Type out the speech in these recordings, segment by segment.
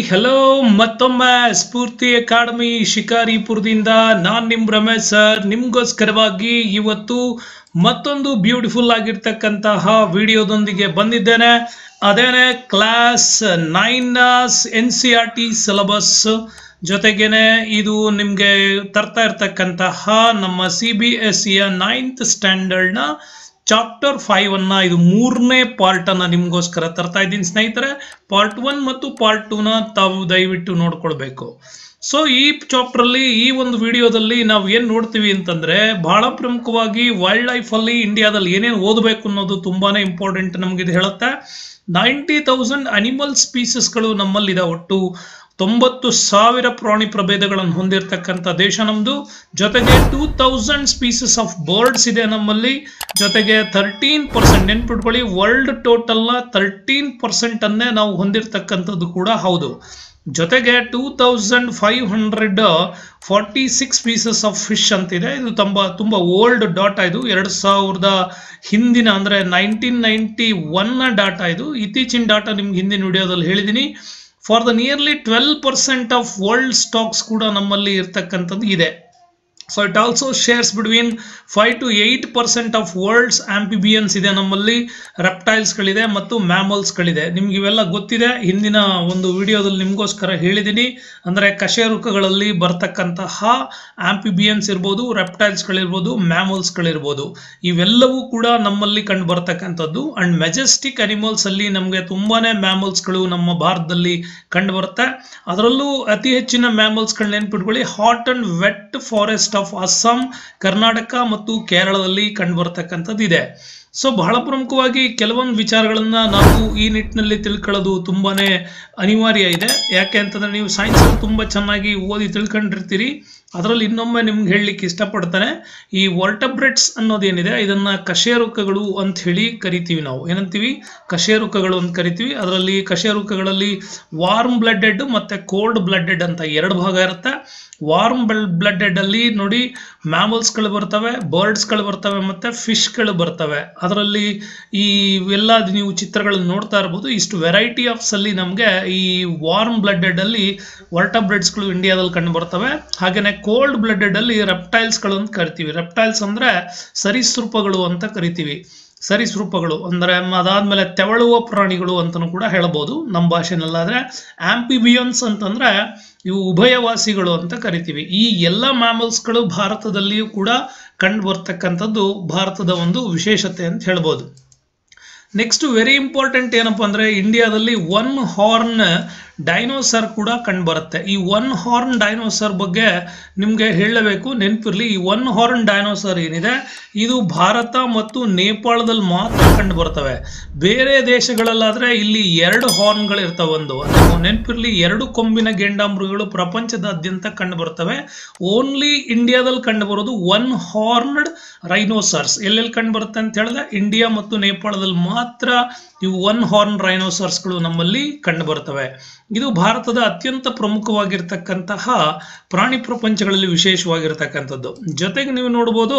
hello ಮತ್ತೊಮ್ಮೆ ಸ್ಫೂರ್ತಿ academy ಶಿಕಾರಿಪುರದಿಂದ ನಾನ್ ನಿಮ್ Ramesh sir ನಿಮ್ಗೋಸ್ಕರವಾಗಿ ಇವತ್ತು ಮತ್ತೊಂದು ಬ್ಯೂಟಿಫುಲ್ ಆಗಿರ್ತಕ್ಕಂತಹ ವಿಡಿಯೋದೊಂದಿಗೆ ಬಂದಿದ್ದೇನೆ ಅದೇನೆ class nine N C R T syllabus ಜೊತೆಗೇನೆ ಇದು ನಿಮ್ಗೆ ತರ್ತಾ ಇರ್ತಕ್ಕಂತಹ ನಮ್ಮ ಸಿ ಬಿ ಎಸ್ ಸಿಯ ನೈನ್ತ್ ಸ್ಟ್ಯಾಂಡರ್ಡ್ನ ಚಾಪ್ಟರ್ ಫೈವ್ ಅನ್ನ ಇದು ಮೂರನೇ ಪಾರ್ಟ್ ಅನ್ನ ನಿಮ್ಗೋಸ್ಕರ ತರ್ತಾ ಇದ್ದೀನಿ ಸ್ನೇಹಿತರೆ ಪಾರ್ಟ್ ಒನ್ ಮತ್ತು ಪಾರ್ಟ್ ಟೂನ ತಾವು ದಯವಿಟ್ಟು ನೋಡ್ಕೊಳ್ಬೇಕು ಸೊ ಈ ಚಾಪ್ಟರ್ ಅಲ್ಲಿ ಈ ಒಂದು ವಿಡಿಯೋದಲ್ಲಿ ನಾವು ಏನ್ ನೋಡ್ತೀವಿ ಅಂತಂದ್ರೆ ಬಹಳ ಪ್ರಮುಖವಾಗಿ ವೈಲ್ಡ್ ಲೈಫ್ ಅಲ್ಲಿ ಇಂಡಿಯಾದಲ್ಲಿ ಏನೇನು ಓದಬೇಕು ಅನ್ನೋದು ತುಂಬಾನೇ ಇಂಪಾರ್ಟೆಂಟ್ ನಮ್ಗೆ ಇದು ಹೇಳುತ್ತೆ ನೈಂಟಿ ತೌಸಂಡ್ ಅನಿಮಲ್ ಸ್ಪೀಸಸ್ಗಳು ನಮ್ಮಲ್ಲಿದೆ ಒಟ್ಟು ತೊಂಬತ್ತು ಸಾವಿರ ಪ್ರಾಣಿ ಪ್ರಭೇದಗಳನ್ನು ಹೊಂದಿರತಕ್ಕಂಥ ದೇಶ ನಮ್ದು ಜೊತೆಗೆ two thousand species of birds ಇದೆ ನಮ್ಮಲ್ಲಿ ಜೊತೆಗೆ ಥರ್ಟೀನ್ ಪರ್ಸೆಂಟ್ ನೆನ್ಪಿಟ್ಕೊಳ್ಳಿ ವರ್ಲ್ಡ್ ಟೋಟಲ್ನ ತರ್ಟೀನ್ ಪರ್ಸೆಂಟ್ ಅನ್ನೇ ನಾವು ಹೊಂದಿರತಕ್ಕಂಥದ್ದು ಕೂಡ ಹೌದು ಜೊತೆಗೆ two thousand five hundred forty six species of fish ಅಂತಿದೆ ಇದು ತುಂಬ ತುಂಬ ಓಲ್ಡ್ ಡಾಟಾ ಇದು ಎರಡು ಸಾವಿರದ ಹಿಂದಿನ ಅಂದರೆ ನೈನ್ಟೀನ್ ನೈಂಟಿ ಒನ್ನ ಡಾಟಾ ಇದು ಇತ್ತೀಚಿನ ಡಾಟಾ ನಿಮ್ಗೆ ಹಿಂದಿನ ವಿಡಿಯೋದಲ್ಲಿ ಹೇಳಿದ್ದೀನಿ for the nearly twelve percent of world stocks ಕೂಡ ನಮ್ಮಲ್ಲಿ ಇರ್ತಕ್ಕಂಥದ್ದು ಇದೆ so it also shares between five to eight percent of world's amphibians ಇದೆ ನಮ್ಮಲ್ಲಿ ರೆಪ್ಟೈಲ್ಸ್ಗಳಿದೆ ಮತ್ತು ಮ್ಯಾಮಲ್ಸ್ಗಳಿದೆ ನಿಮ್ಗೆ ಇವೆಲ್ಲ ಗೊತ್ತಿದೆ ಹಿಂದಿನ ಒಂದು ವಿಡಿಯೋದಲ್ಲಿ ನಿಮಗೋಸ್ಕರ ಹೇಳಿದ್ದೀನಿ ಅಂದರೆ ಕಶೇರುಕಗಳಲ್ಲಿ ಬರ್ತಕ್ಕಂತಹ ಆಂಪಿಬಿಯನ್ಸ್ ಇರ್ಬೋದು ರೆಪ್ಟೈಲ್ಸ್ಗಳಿರ್ಬೋದು ಮ್ಯಾಮಲ್ಸ್ಗಳಿರ್ಬೋದು ಇವೆಲ್ಲವೂ ಕೂಡ ನಮ್ಮಲ್ಲಿ ಕಂಡು ಬರ್ತಕ್ಕಂಥದ್ದು ಅಂಡ್ ಮೆಜೆಸ್ಟಿಕ್ ಅನಿಮಲ್ಸ್ ಅಲ್ಲಿ ನಮಗೆ ತುಂಬಾನೇ ಮ್ಯಾಮಲ್ಸ್ಗಳು ನಮ್ಮ ಭಾರತದಲ್ಲಿ ಕಂಡು ಬರುತ್ತೆ ಅದರಲ್ಲೂ ಅತಿ ಹೆಚ್ಚಿನ ಮ್ಯಾಮಲ್ಸ್ಗಳನ್ನ ನೆನ್ಪಿಟ್ಕೊಳ್ಳಿ hot and wet forest of Assam Karnataka ಮತ್ತು ಕೇರಳದಲ್ಲಿ ಕಂಡು ಬರ್ತಕ್ಕಂಥದ್ದು ಇದೆ ಸೊ ಬಹಳ ಪ್ರಮುಖವಾಗಿ ಕೆಲವೊಂದು ವಿಚಾರಗಳನ್ನ ನಾವು ಈ ನಿಟ್ಟಿನಲ್ಲಿ ತಿಳ್ಕೊಳ್ಳೋದು ತುಂಬಾನೇ ಅನಿವಾರ್ಯ ಇದೆ ಯಾಕೆ ಅಂತಂದ್ರೆ ನೀವು ಸೈನ್ಸ್ ತುಂಬಾ ಚೆನ್ನಾಗಿ ಓದಿ ತಿಳ್ಕೊಂಡಿರ್ತೀರಿ ಅದರಲ್ಲಿ ಇನ್ನೊಮ್ಮೆ ನಿಮ್ಗೆ ಹೇಳಲಿಕ್ಕೆ ಇಷ್ಟಪಡ್ತಾನೆ ಈ ವರ್ಟಬ್ರೆಟ್ಸ್ ಅನ್ನೋದೇನಿದೆ ಇದನ್ನ ಕಶೇರುಕಗಳು ಅಂತ ಹೇಳಿ ಕರಿತೀವಿ ನಾವು ಏನಂತೀವಿ ಕಶೇರುಕಗಳು ಅಂತ ಕರಿತೀವಿ ಅದರಲ್ಲಿ ಕಶೇರುಕಗಳಲ್ಲಿ ವಾರ್ಮ್ ಬ್ಲಡೆಡ್ ಮತ್ತೆ ಕೋಲ್ಡ್ ಬ್ಲಡೆಡ್ ಅಂತ ಎರಡು ಭಾಗ ಇರುತ್ತೆ ವಾರ್ಮ್ ಬ್ಲಡೆಡ್ ಅಲ್ಲಿ ನೋಡಿ ಮ್ಯಾಮಲ್ಸ್ಗಳು ಬರ್ತವೆ ಬರ್ಡ್ಸ್ಗಳು ಬರ್ತವೆ ಮತ್ತೆ ಫಿಶ್ಗಳು ಬರ್ತವೆ ಅದರಲ್ಲಿ ಈ ಎಲ್ಲ ನೀವು ಚಿತ್ರಗಳನ್ನು ನೋಡ್ತಾ ಇರ್ಬೋದು ಇಷ್ಟು ವೆರೈಟಿ ಆಫ್ಸ್ ಅಲ್ಲಿ ನಮಗೆ ಈ ವಾರ್ಮ್ ಬ್ಲಡೆಡ್ ಅಲ್ಲಿ ವರ್ಟಬ್ರೆಡ್ಸ್ಗಳು ಇಂಡಿಯಾದಲ್ಲಿ ಕಂಡು ಬರ್ತವೆ ಹಾಗೇನೆ ಕೋಲ್ಡ್ ಬ್ಲಡೆಡ್ ಅಲ್ಲಿ ರೆಪ್ಟೈಲ್ಸ್ಗಳು ಅಂತ ಕರಿತೀವಿ ರೆಪ್ಟೈಲ್ಸ್ ಅಂದ್ರೆ ಸರೀಸೃಪಗಳು ಅಂತ ಕರಿತೀವಿ ಸರೀಸೃಪಗಳು ಅಂದ್ರೆ ಅದಾದ್ಮೇಲೆ ತೆವಳುವ ಪ್ರಾಣಿಗಳು ಅಂತಲೂ ಕೂಡ ಹೇಳ್ಬೋದು ನಮ್ಮ ಭಾಷೆನಲ್ಲಾದ್ರೆ ಆಂಪಿಬಿಯನ್ಸ್ ಅಂತಂದ್ರೆ ಇವು ಉಭಯವಾಸಿಗಳು ಅಂತ ಕರಿತೀವಿ ಈ ಎಲ್ಲ ಮ್ಯಾಮಲ್ಸ್ಗಳು ಭಾರತದಲ್ಲಿಯೂ ಕೂಡ ಕಂಡು ಬರ್ತಕ್ಕಂಥದ್ದು ಭಾರತದ ಒಂದು ವಿಶೇಷತೆ ಅಂತ ಹೇಳ್ಬೋದು ನೆಕ್ಸ್ಟ್ ವೆರಿ ಇಂಪಾರ್ಟೆಂಟ್ ಏನಪ್ಪಾ ಅಂದ್ರೆ ಇಂಡಿಯಾದಲ್ಲಿ ಒನ್ ಹಾರ್ನ್ ಡೈನೋಸರ್ ಕೂಡ ಕಂಡು ಬರುತ್ತೆ ಈ ಒನ್ ಹಾರ್ನ್ ಡೈನೋಸರ್ ಬಗ್ಗೆ ನಿಮಗೆ ಹೇಳಬೇಕು ನೆನಪಿರ್ಲಿ ಈ ಒನ್ ಹಾರ್ನ್ ಡೈನೋಸರ್ ಏನಿದೆ ಇದು ಭಾರತ ಮತ್ತು ನೇಪಾಳದಲ್ಲಿ ಮಾತ್ರ ಕಂಡು ಬರ್ತವೆ ಬೇರೆ ದೇಶಗಳಲ್ಲಾದ್ರೆ ಇಲ್ಲಿ ಎರಡು ಹಾರ್ನ್ಗಳು ಇರ್ತವೆ ಒಂದು ನೆನಪಿರ್ಲಿ ಎರಡು ಕೊಂಬಿನ ಗೆಂಡಾಮೃಗಗಳು ಪ್ರಪಂಚದಾದ್ಯಂತ ಕಂಡು ಬರ್ತವೆ ಓನ್ಲಿ ಇಂಡಿಯಾದಲ್ಲಿ ಕಂಡು ಬರೋದು ಒನ್ ಹಾರ್ನ್ಡ್ ರೈನೋಸರ್ಸ್ ಎಲ್ಲೆಲ್ಲಿ ಕಂಡು ಬರುತ್ತೆ ಅಂತ ಹೇಳಿದ್ರೆ ಇಂಡಿಯಾ ಮತ್ತು ನೇಪಾಳದಲ್ಲಿ ಮಾತ್ರ ಇವು ಒನ್ ಹಾರ್ನ್ ರೈನೋಸರ್ಸ್ಗಳು ನಮ್ಮಲ್ಲಿ ಕಂಡು ಬರ್ತವೆ ಇದು ಭಾರತದ ಅತ್ಯಂತ ಪ್ರಮುಖವಾಗಿರ್ತಕ್ಕಂತಹ ಪ್ರಾಣಿ ಪ್ರಪಂಚಗಳಲ್ಲಿ ವಿಶೇಷವಾಗಿರ್ತಕ್ಕಂಥದ್ದು ಜೊತೆಗೆ ನೀವು ನೋಡ್ಬೋದು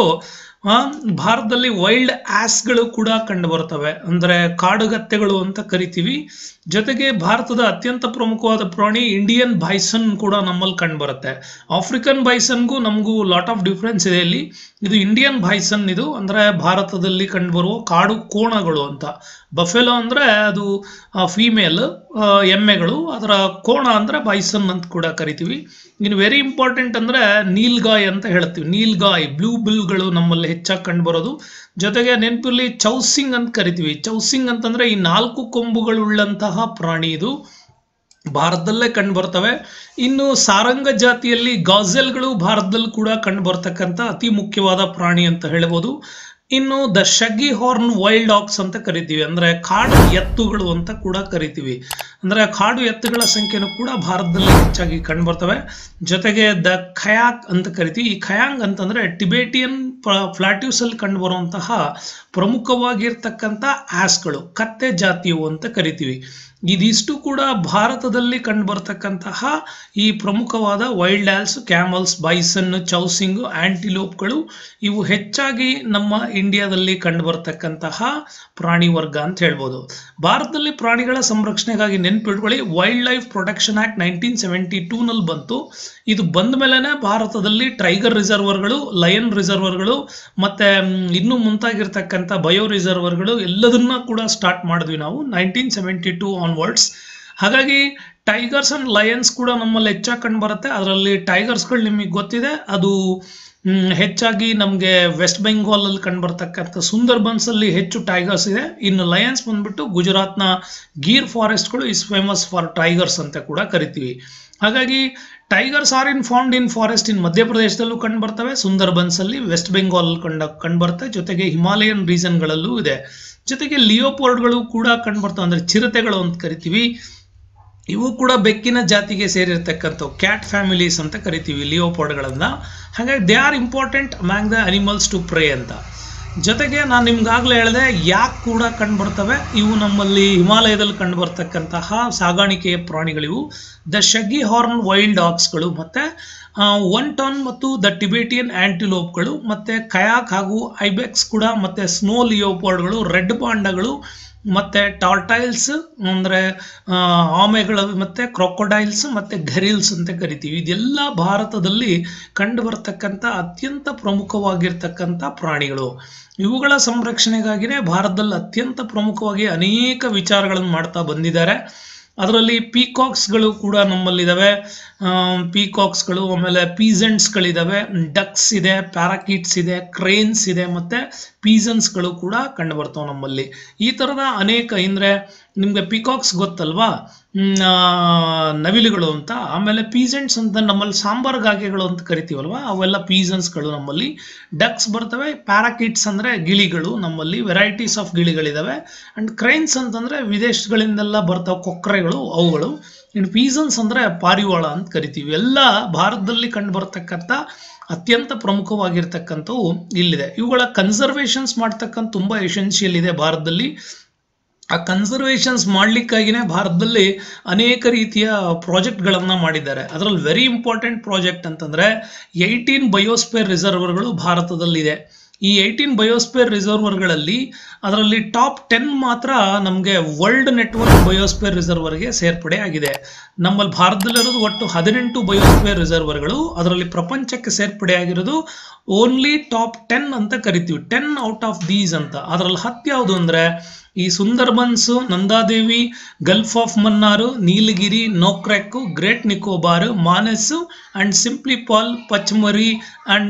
ಭಾರತದಲ್ಲಿ ವೈಲ್ಡ್ ಆಸ್ಗಳು ಕೂಡ ಕಂಡು ಬರ್ತವೆ ಅಂದರೆ ಕಾಡುಗತ್ತೆಗಳು ಅಂತ ಕರಿತೀವಿ ಜೊತೆಗೆ ಭಾರತದ ಅತ್ಯಂತ ಪ್ರಮುಖವಾದ ಪ್ರಾಣಿ ಇಂಡಿಯನ್ ಬೈಸನ್ ಕೂಡ ನಮ್ಮಲ್ಲಿ ಕಂಡು ಬರುತ್ತೆ ಆಫ್ರಿಕನ್ ಬೈಸನ್ಗೂ ನಮಗೂ ಲಾಟ್ ಆಫ್ ಡಿಫ್ರೆನ್ಸ್ ಇದೆ ಇಲ್ಲಿ ಇದು ಇಂಡಿಯನ್ ಬೈಸನ್ ಇದು ಅಂದ್ರೆ ಭಾರತದಲ್ಲಿ ಕಂಡುಬರುವ ಕಾಡು ಕೋಣಗಳು ಅಂತ ಬಫೆಲೋ ಅಂದ್ರೆ ಅದು ಫೀಮೇಲ್ ಎಮ್ಮೆಗಳು ಅದರ ಕೋಣ ಅಂದ್ರೆ ಬೈಸನ್ ಅಂತ ಕೂಡ ಕರಿತೀವಿ ಇನ್ನು ವೆರಿ ಇಂಪಾರ್ಟೆಂಟ್ ಅಂದ್ರೆ ನೀಲ್ಗಾಯ್ ಅಂತ ಹೇಳ್ತೀವಿ ನೀಲ್ಗಾಯ್ ಬ್ಲೂ ಬಿಲ್ಗಳು ನಮ್ಮಲ್ಲಿ ಹೆಚ್ಚಾಗಿ ಕಂಡು ಬರೋದು ಜೊತೆಗೆ ನೆನಪಿರ್ಲಿ ಚೌಸಿಂಗ್ ಅಂತ ಕರಿತೀವಿ ಚೌಸಿಂಗ್ ಅಂತಂದ್ರೆ ಈ ನಾಲ್ಕು ಕೊಂಬುಗಳುಳ್ಳಂತಹ ಪ್ರಾಣಿ ಇದು ಭಾರತದಲ್ಲೇ ಕಂಡು ಬರ್ತವೆ ಇನ್ನು ಸಾರಂಗ ಜಾತಿಯಲ್ಲಿ ಗಾಜೆಲ್ಗಳು ಭಾರತದಲ್ಲಿ ಕೂಡ ಕಂಡು ಬರ್ತಕ್ಕಂಥ ಅತಿ ಮುಖ್ಯವಾದ ಪ್ರಾಣಿ ಅಂತ ಹೇಳ್ಬೋದು ಇನ್ನು the shaggy horn wild ox ಅಂತ ಕರಿತೀವಿ ಅಂದ್ರೆ ಕಾಡು ಎತ್ತುಗಳು ಅಂತ ಕೂಡ ಕರಿತೀವಿ ಅಂದ್ರೆ ಕಾಡು ಎತ್ತುಗಳ ಸಂಖ್ಯೆನೂ ಕೂಡ ಭಾರತದಲ್ಲಿ ಹೆಚ್ಚಾಗಿ ಕಂಡು ಬರ್ತವೆ ಜೊತೆಗೆ ದ ಖಯಾಕ್ ಅಂತ ಕರಿತೀವಿ ಈ ಖಯಾಂಗ್ ಅಂತಂದ್ರೆ ಟಿಬೇಟಿಯನ್ ಫ್ಲಾಟ್ಯೂಸ್ ಅಲ್ಲಿ ಕಂಡು ಬರುವಂತಹ ಪ್ರಮುಖವಾಗಿರ್ತಕ್ಕಂಥ ಆಸ್ಗಳು ಕತ್ತೆ ಜಾತಿಯವು ಅಂತ ಕರಿತೀವಿ ಇದಿಷ್ಟು ಕೂಡ ಭಾರತದಲ್ಲಿ ಕಂಡುಬರ್ತಕ್ಕಂತಹ ಈ ಪ್ರಮುಖವಾದ ವೈಲ್ಡ್ ಆಲ್ಸ್ ಕ್ಯಾಮಲ್ಸ್ ಬೈಸನ್ ಚೌಸಿಂಗ್ ಆಂಟಿಲೋಪ್ಗಳು ಇವು ಹೆಚ್ಚಾಗಿ ನಮ್ಮ ಇಂಡಿಯಾದಲ್ಲಿ ಕಂಡುಬರ್ತಕ್ಕಂತಹ ಪ್ರಾಣಿ ವರ್ಗ ಅಂತ ಹೇಳ್ಬೋದು ಭಾರತದಲ್ಲಿ ಪ್ರಾಣಿಗಳ ಸಂರಕ್ಷಣೆಗಾಗಿ ನೆನ್ಪಿಟ್ಕೊಳ್ಳಿ wild life protection act nineteen seventy ಟೂನಲ್ಲಿ ಬಂತು ಇದು ಬಂದ ಮೇಲೆನೆ ಭಾರತದಲ್ಲಿ ಟೈಗರ್ ರಿಸರ್ವರ್ಗಳು ಲಯನ್ ರಿಸರ್ವರ್ಗಳು ಮತ್ತೆ ಮ್, ಇನ್ನೂ ಮುಂತಾಗಿರ್ತಕ್ಕಂಥ ಬಯೋ ರಿಸರ್ವರ್ಗಳು ಎಲ್ಲದನ್ನ ಕೂಡ ಸ್ಟಾರ್ಟ್ ಮಾಡಿದ್ವಿ ನಾವು ನೈನ್ಟೀನ್ ಸೆವೆಂಟಿ ಟೂ ಆನ್ವರ್ಡ್ಸ್ ಹಾಗಾಗಿ ಟೈಗರ್ಸ್ ಅಂಡ್ ಲಯನ್ಸ್ ಕೂಡ ನಮ್ಮಲ್ಲಿ ಹೆಚ್ಚಾಗಿ ಕಂಡು ಬರುತ್ತೆ ಅದರಲ್ಲಿ ಟೈಗರ್ಸ್ಗಳು ನಿಮಗೆ ಗೊತ್ತಿದೆ ಅದು ಮ್, ಹೆಚ್ಚಾಗಿ ನಮಗೆ ವೆಸ್ಟ್ ಬೆಂಗಾಲ್ ಅಲ್ಲಿ ಕಂಡುಬರ್ತಕ್ಕಂಥ ಸುಂದರ್ಬನ್ಸ್ ಅಲ್ಲಿ ಹೆಚ್ಚು ಟೈಗರ್ಸ್ ಇದೆ ಇನ್ನು ಲಯನ್ಸ್ ಬಂದ್ಬಿಟ್ಟು ಗುಜರಾತ್ನ ಗೀರ್ ಫಾರೆಸ್ಟ್ಗಳು ಇಸ್ ಫೇಮಸ್ ಫಾರ್ ಟೈಗರ್ಸ್ ಅಂತ ಕೂಡ ಕರಿತೀವಿ ಹಾಗಾಗಿ tigers are in found in forest in ಮಧ್ಯಪ್ರದೇಶದಲ್ಲೂ ಕಂಡು ಬರ್ತವೆ ಸುಂದರ್ಬನ್ಸ್ ಅಲ್ಲಿ ವೆಸ್ಟ್ ಬೆಂಗಾಲ್ ಕಂಡ ಕಂಡು ಬರುತ್ತೆ ಜೊತೆಗೆ ಹಿಮಾಲಯನ್ ರೀಸನ್ಗಳಲ್ಲೂ ಇದೆ ಜೊತೆಗೆ ಲಿಯೋಪೋರ್ಡ್ಗಳು ಕೂಡ ಕಂಡು ಬರ್ತವೆ ಅಂದ್ರೆ ಚಿರತೆಗಳು ಅಂತ ಕರಿತೀವಿ ಇವು ಕೂಡ ಬೆಕ್ಕಿನ ಜಾತಿಗೆ ಸೇರಿರ್ತಕ್ಕಂಥವು ಕ್ಯಾಟ್ ಫ್ಯಾಮಿಲೀಸ್ ಅಂತ ಕರಿತೀವಿ ಲಿಯೋಪಾರ್ಡ್ಗಳನ್ನ ಹಾಗಾಗಿ they are important among the animals to prey ಅಂತ ಜೊತೆಗೆ ನಾನು ನಿಮ್ಗಾಗಲೇ ಹೇಳಿದೆ ಯಾಕೆ ಕೂಡ ಕಂಡುಬರ್ತವೆ ಇವು ನಮ್ಮಲ್ಲಿ ಹಿಮಾಲಯದಲ್ಲಿ ಕಂಡುಬರ್ತಕ್ಕಂತಹ ಸಾಗಾಣಿಕೆಯ ಪ್ರಾಣಿಗಳಿವು ದ ಶಗ್ಗಿ ಹಾರ್ನ್ ವೈಲ್ಡ್ ಡಾಗ್ಸ್ಗಳು ಮತ್ತೆ ಒನ್ ಟನ್ ಮತ್ತು ದ ಟಿಬೇಟಿಯನ್ ಆಂಟಿಲೋಪ್ಗಳು ಮತ್ತೆ ಕಯಾಕ್ ಹಾಗೂ ಐಬೆಕ್ಸ್ ಕೂಡ ಮತ್ತೆ ಸ್ನೋ ಲಿಯೋಪಾರ್ಡ್ಗಳು ರೆಡ್ ಪಾಂಡಗಳು ಮತ್ತೆ ಟಾರ್ಟೈಲ್ಸ್ ಅಂದ್ರೆ ಆ, ಆಮೆಗಳು ಮತ್ತೆ ಕ್ರೊಕೊಡೈಲ್ಸ್ ಮತ್ತೆ ಘರಿಲ್ಸ್ ಅಂತ ಕರಿತೀವಿ ಇದೆಲ್ಲ ಭಾರತದಲ್ಲಿ ಕಂಡು ಬರ್ತಕ್ಕಂಥ ಅತ್ಯಂತ ಪ್ರಮುಖವಾಗಿರ್ತಕ್ಕಂಥ ಪ್ರಾಣಿಗಳು ಇವುಗಳ ಸಂರಕ್ಷಣೆಗಾಗಿನೇ ಭಾರತದಲ್ಲಿ ಅತ್ಯಂತ ಪ್ರಮುಖವಾಗಿ ಅನೇಕ ವಿಚಾರಗಳನ್ನು ಮಾಡ್ತಾ ಬಂದಿದ್ದಾರೆ ಅದರಲ್ಲಿ ಪೀಕಾಕ್ಸ್ಗಳು ಕೂಡ ನಮ್ಮಲ್ಲಿದ್ದಾವೆ ಪೀಕಾಕ್ಸ್ಗಳು ಆಮೇಲೆ ಪೀಸೆಂಟ್ಸ್ಗಳಿದ್ದಾವೆ ಡಕ್ಸ್ ಇದೆ ಪ್ಯಾರಾಕಿಟ್ಸ್ ಇದೆ ಕ್ರೇನ್ಸ್ ಇದೆ ಮತ್ತೆ ಪೀಸನ್ಸ್ಗಳು ಕೂಡ ಕಂಡು ಬರ್ತವೆ ನಮ್ಮಲ್ಲಿ ಈ ಥರದ ಅನೇಕ ಅಂದರೆ ನಿಮಗೆ ಪಿಕಾಕ್ಸ್ ಗೊತ್ತಲ್ವಾ ಹ್ಮ್, ಆ, ನವಿಲುಗಳು ಅಂತ ಆಮೇಲೆ ಪೀಸೆಂಟ್ಸ್ ಅಂತ ನಮ್ಮಲ್ಲಿ ಸಾಂಬಾರ್ ಗಾಗೆಗಳು ಅಂತ ಕರಿತೀವಲ್ವಾ ಅವೆಲ್ಲ ಪೀಸನ್ಸ್ಗಳು ನಮ್ಮಲ್ಲಿ ಡಕ್ಸ್ ಬರ್ತವೆ ಪ್ಯಾರಾಕಿಟ್ಸ್ ಅಂದರೆ ಗಿಳಿಗಳು ನಮ್ಮಲ್ಲಿ ವೆರೈಟೀಸ್ ಆಫ್ ಗಿಳಿಗಳಿದಾವೆ ಅಂಡ್ ಕ್ರೈನ್ಸ್ ಅಂತಂದ್ರೆ ವಿದೇಶಗಳಿಂದೆಲ್ಲ ಬರ್ತಾವೆ ಕೊಕ್ರೆಗಳು ಅವುಗಳು ಇನ್ನು ಪೀಸನ್ಸ್ ಅಂದ್ರೆ ಪಾರಿವಾಳ ಅಂತ ಕರಿತೀವಿ ಎಲ್ಲ ಭಾರತದಲ್ಲಿ ಕಂಡು ಬರ್ತಕ್ಕಂಥ ಅತ್ಯಂತ ಪ್ರಮುಖವಾಗಿರ್ತಕ್ಕಂಥವು ಇಲ್ಲಿದೆ ಇವುಗಳ ಕನ್ಸರ್ವೇಷನ್ಸ್ ಮಾಡ್ತಕ್ಕಂಥ ತುಂಬಾ ಎಸೆನ್ಷಿಯಲ್ ಇದೆ ಭಾರತದಲ್ಲಿ ಆ ಕನ್ಸರ್ವೇಷನ್ಸ್ ಮಾಡ್ಲಿಕ್ಕಾಗಿನೇ ಭಾರತದಲ್ಲಿ ಅನೇಕ ರೀತಿಯ ಪ್ರಾಜೆಕ್ಟ್ಗಳನ್ನು ಮಾಡಿದ್ದಾರೆ ಅದರಲ್ಲಿ ವೆರಿ ಇಂಪಾರ್ಟೆಂಟ್ ಪ್ರಾಜೆಕ್ಟ್ ಅಂತಂದ್ರೆ ಏಯ್ಟೀನ್ ಬಯೋಸ್ಪೇರ್ ರಿಸರ್ವರ್ಗಳು ಭಾರತದಲ್ಲಿದೆ ಈ ಏಯ್ಟೀನ್ ಬಯೋಸ್ಪೇರ್ ರಿಸರ್ವರ್ಗಳಲ್ಲಿ ಅದರಲ್ಲಿ ಟಾಪ್ ಟೆನ್ ಮಾತ್ರ ನಮಗೆ ವರ್ಲ್ಡ್ ನೆಟ್ವರ್ಕ್ ಬಯೋಸ್ಪೇರ್ ರಿಸರ್ವರ್ಗೆ ಸೇರ್ಪಡೆ ಆಗಿದೆ ನಮ್ಮಲ್ಲಿ ಭಾರತದಲ್ಲಿರೋದು ಒಟ್ಟು ಹದಿನೆಂಟು ಬಯೋಸ್ಪೇರ್ ರಿಸರ್ವರ್ಗಳು ಅದರಲ್ಲಿ ಪ್ರಪಂಚಕ್ಕೆ ಸೇರ್ಪಡೆ ಆಗಿರೋದು ಓನ್ಲಿ ಟಾಪ್ ಟೆನ್ ಅಂತ ಕರಿತೀವಿ ಟೆನ್ ಔಟ್ ಆಫ್ ದೀಸ್ ಅಂತ ಅದರಲ್ಲಿ ಹತ್ತು ಯಾವುದು ಅಂದ್ರೆ ಈ Sundarbans Nanda Devi Gulf of Mannar Nilgiri Nokrek Great Nicobar Manas and Similipal Pachmarhi and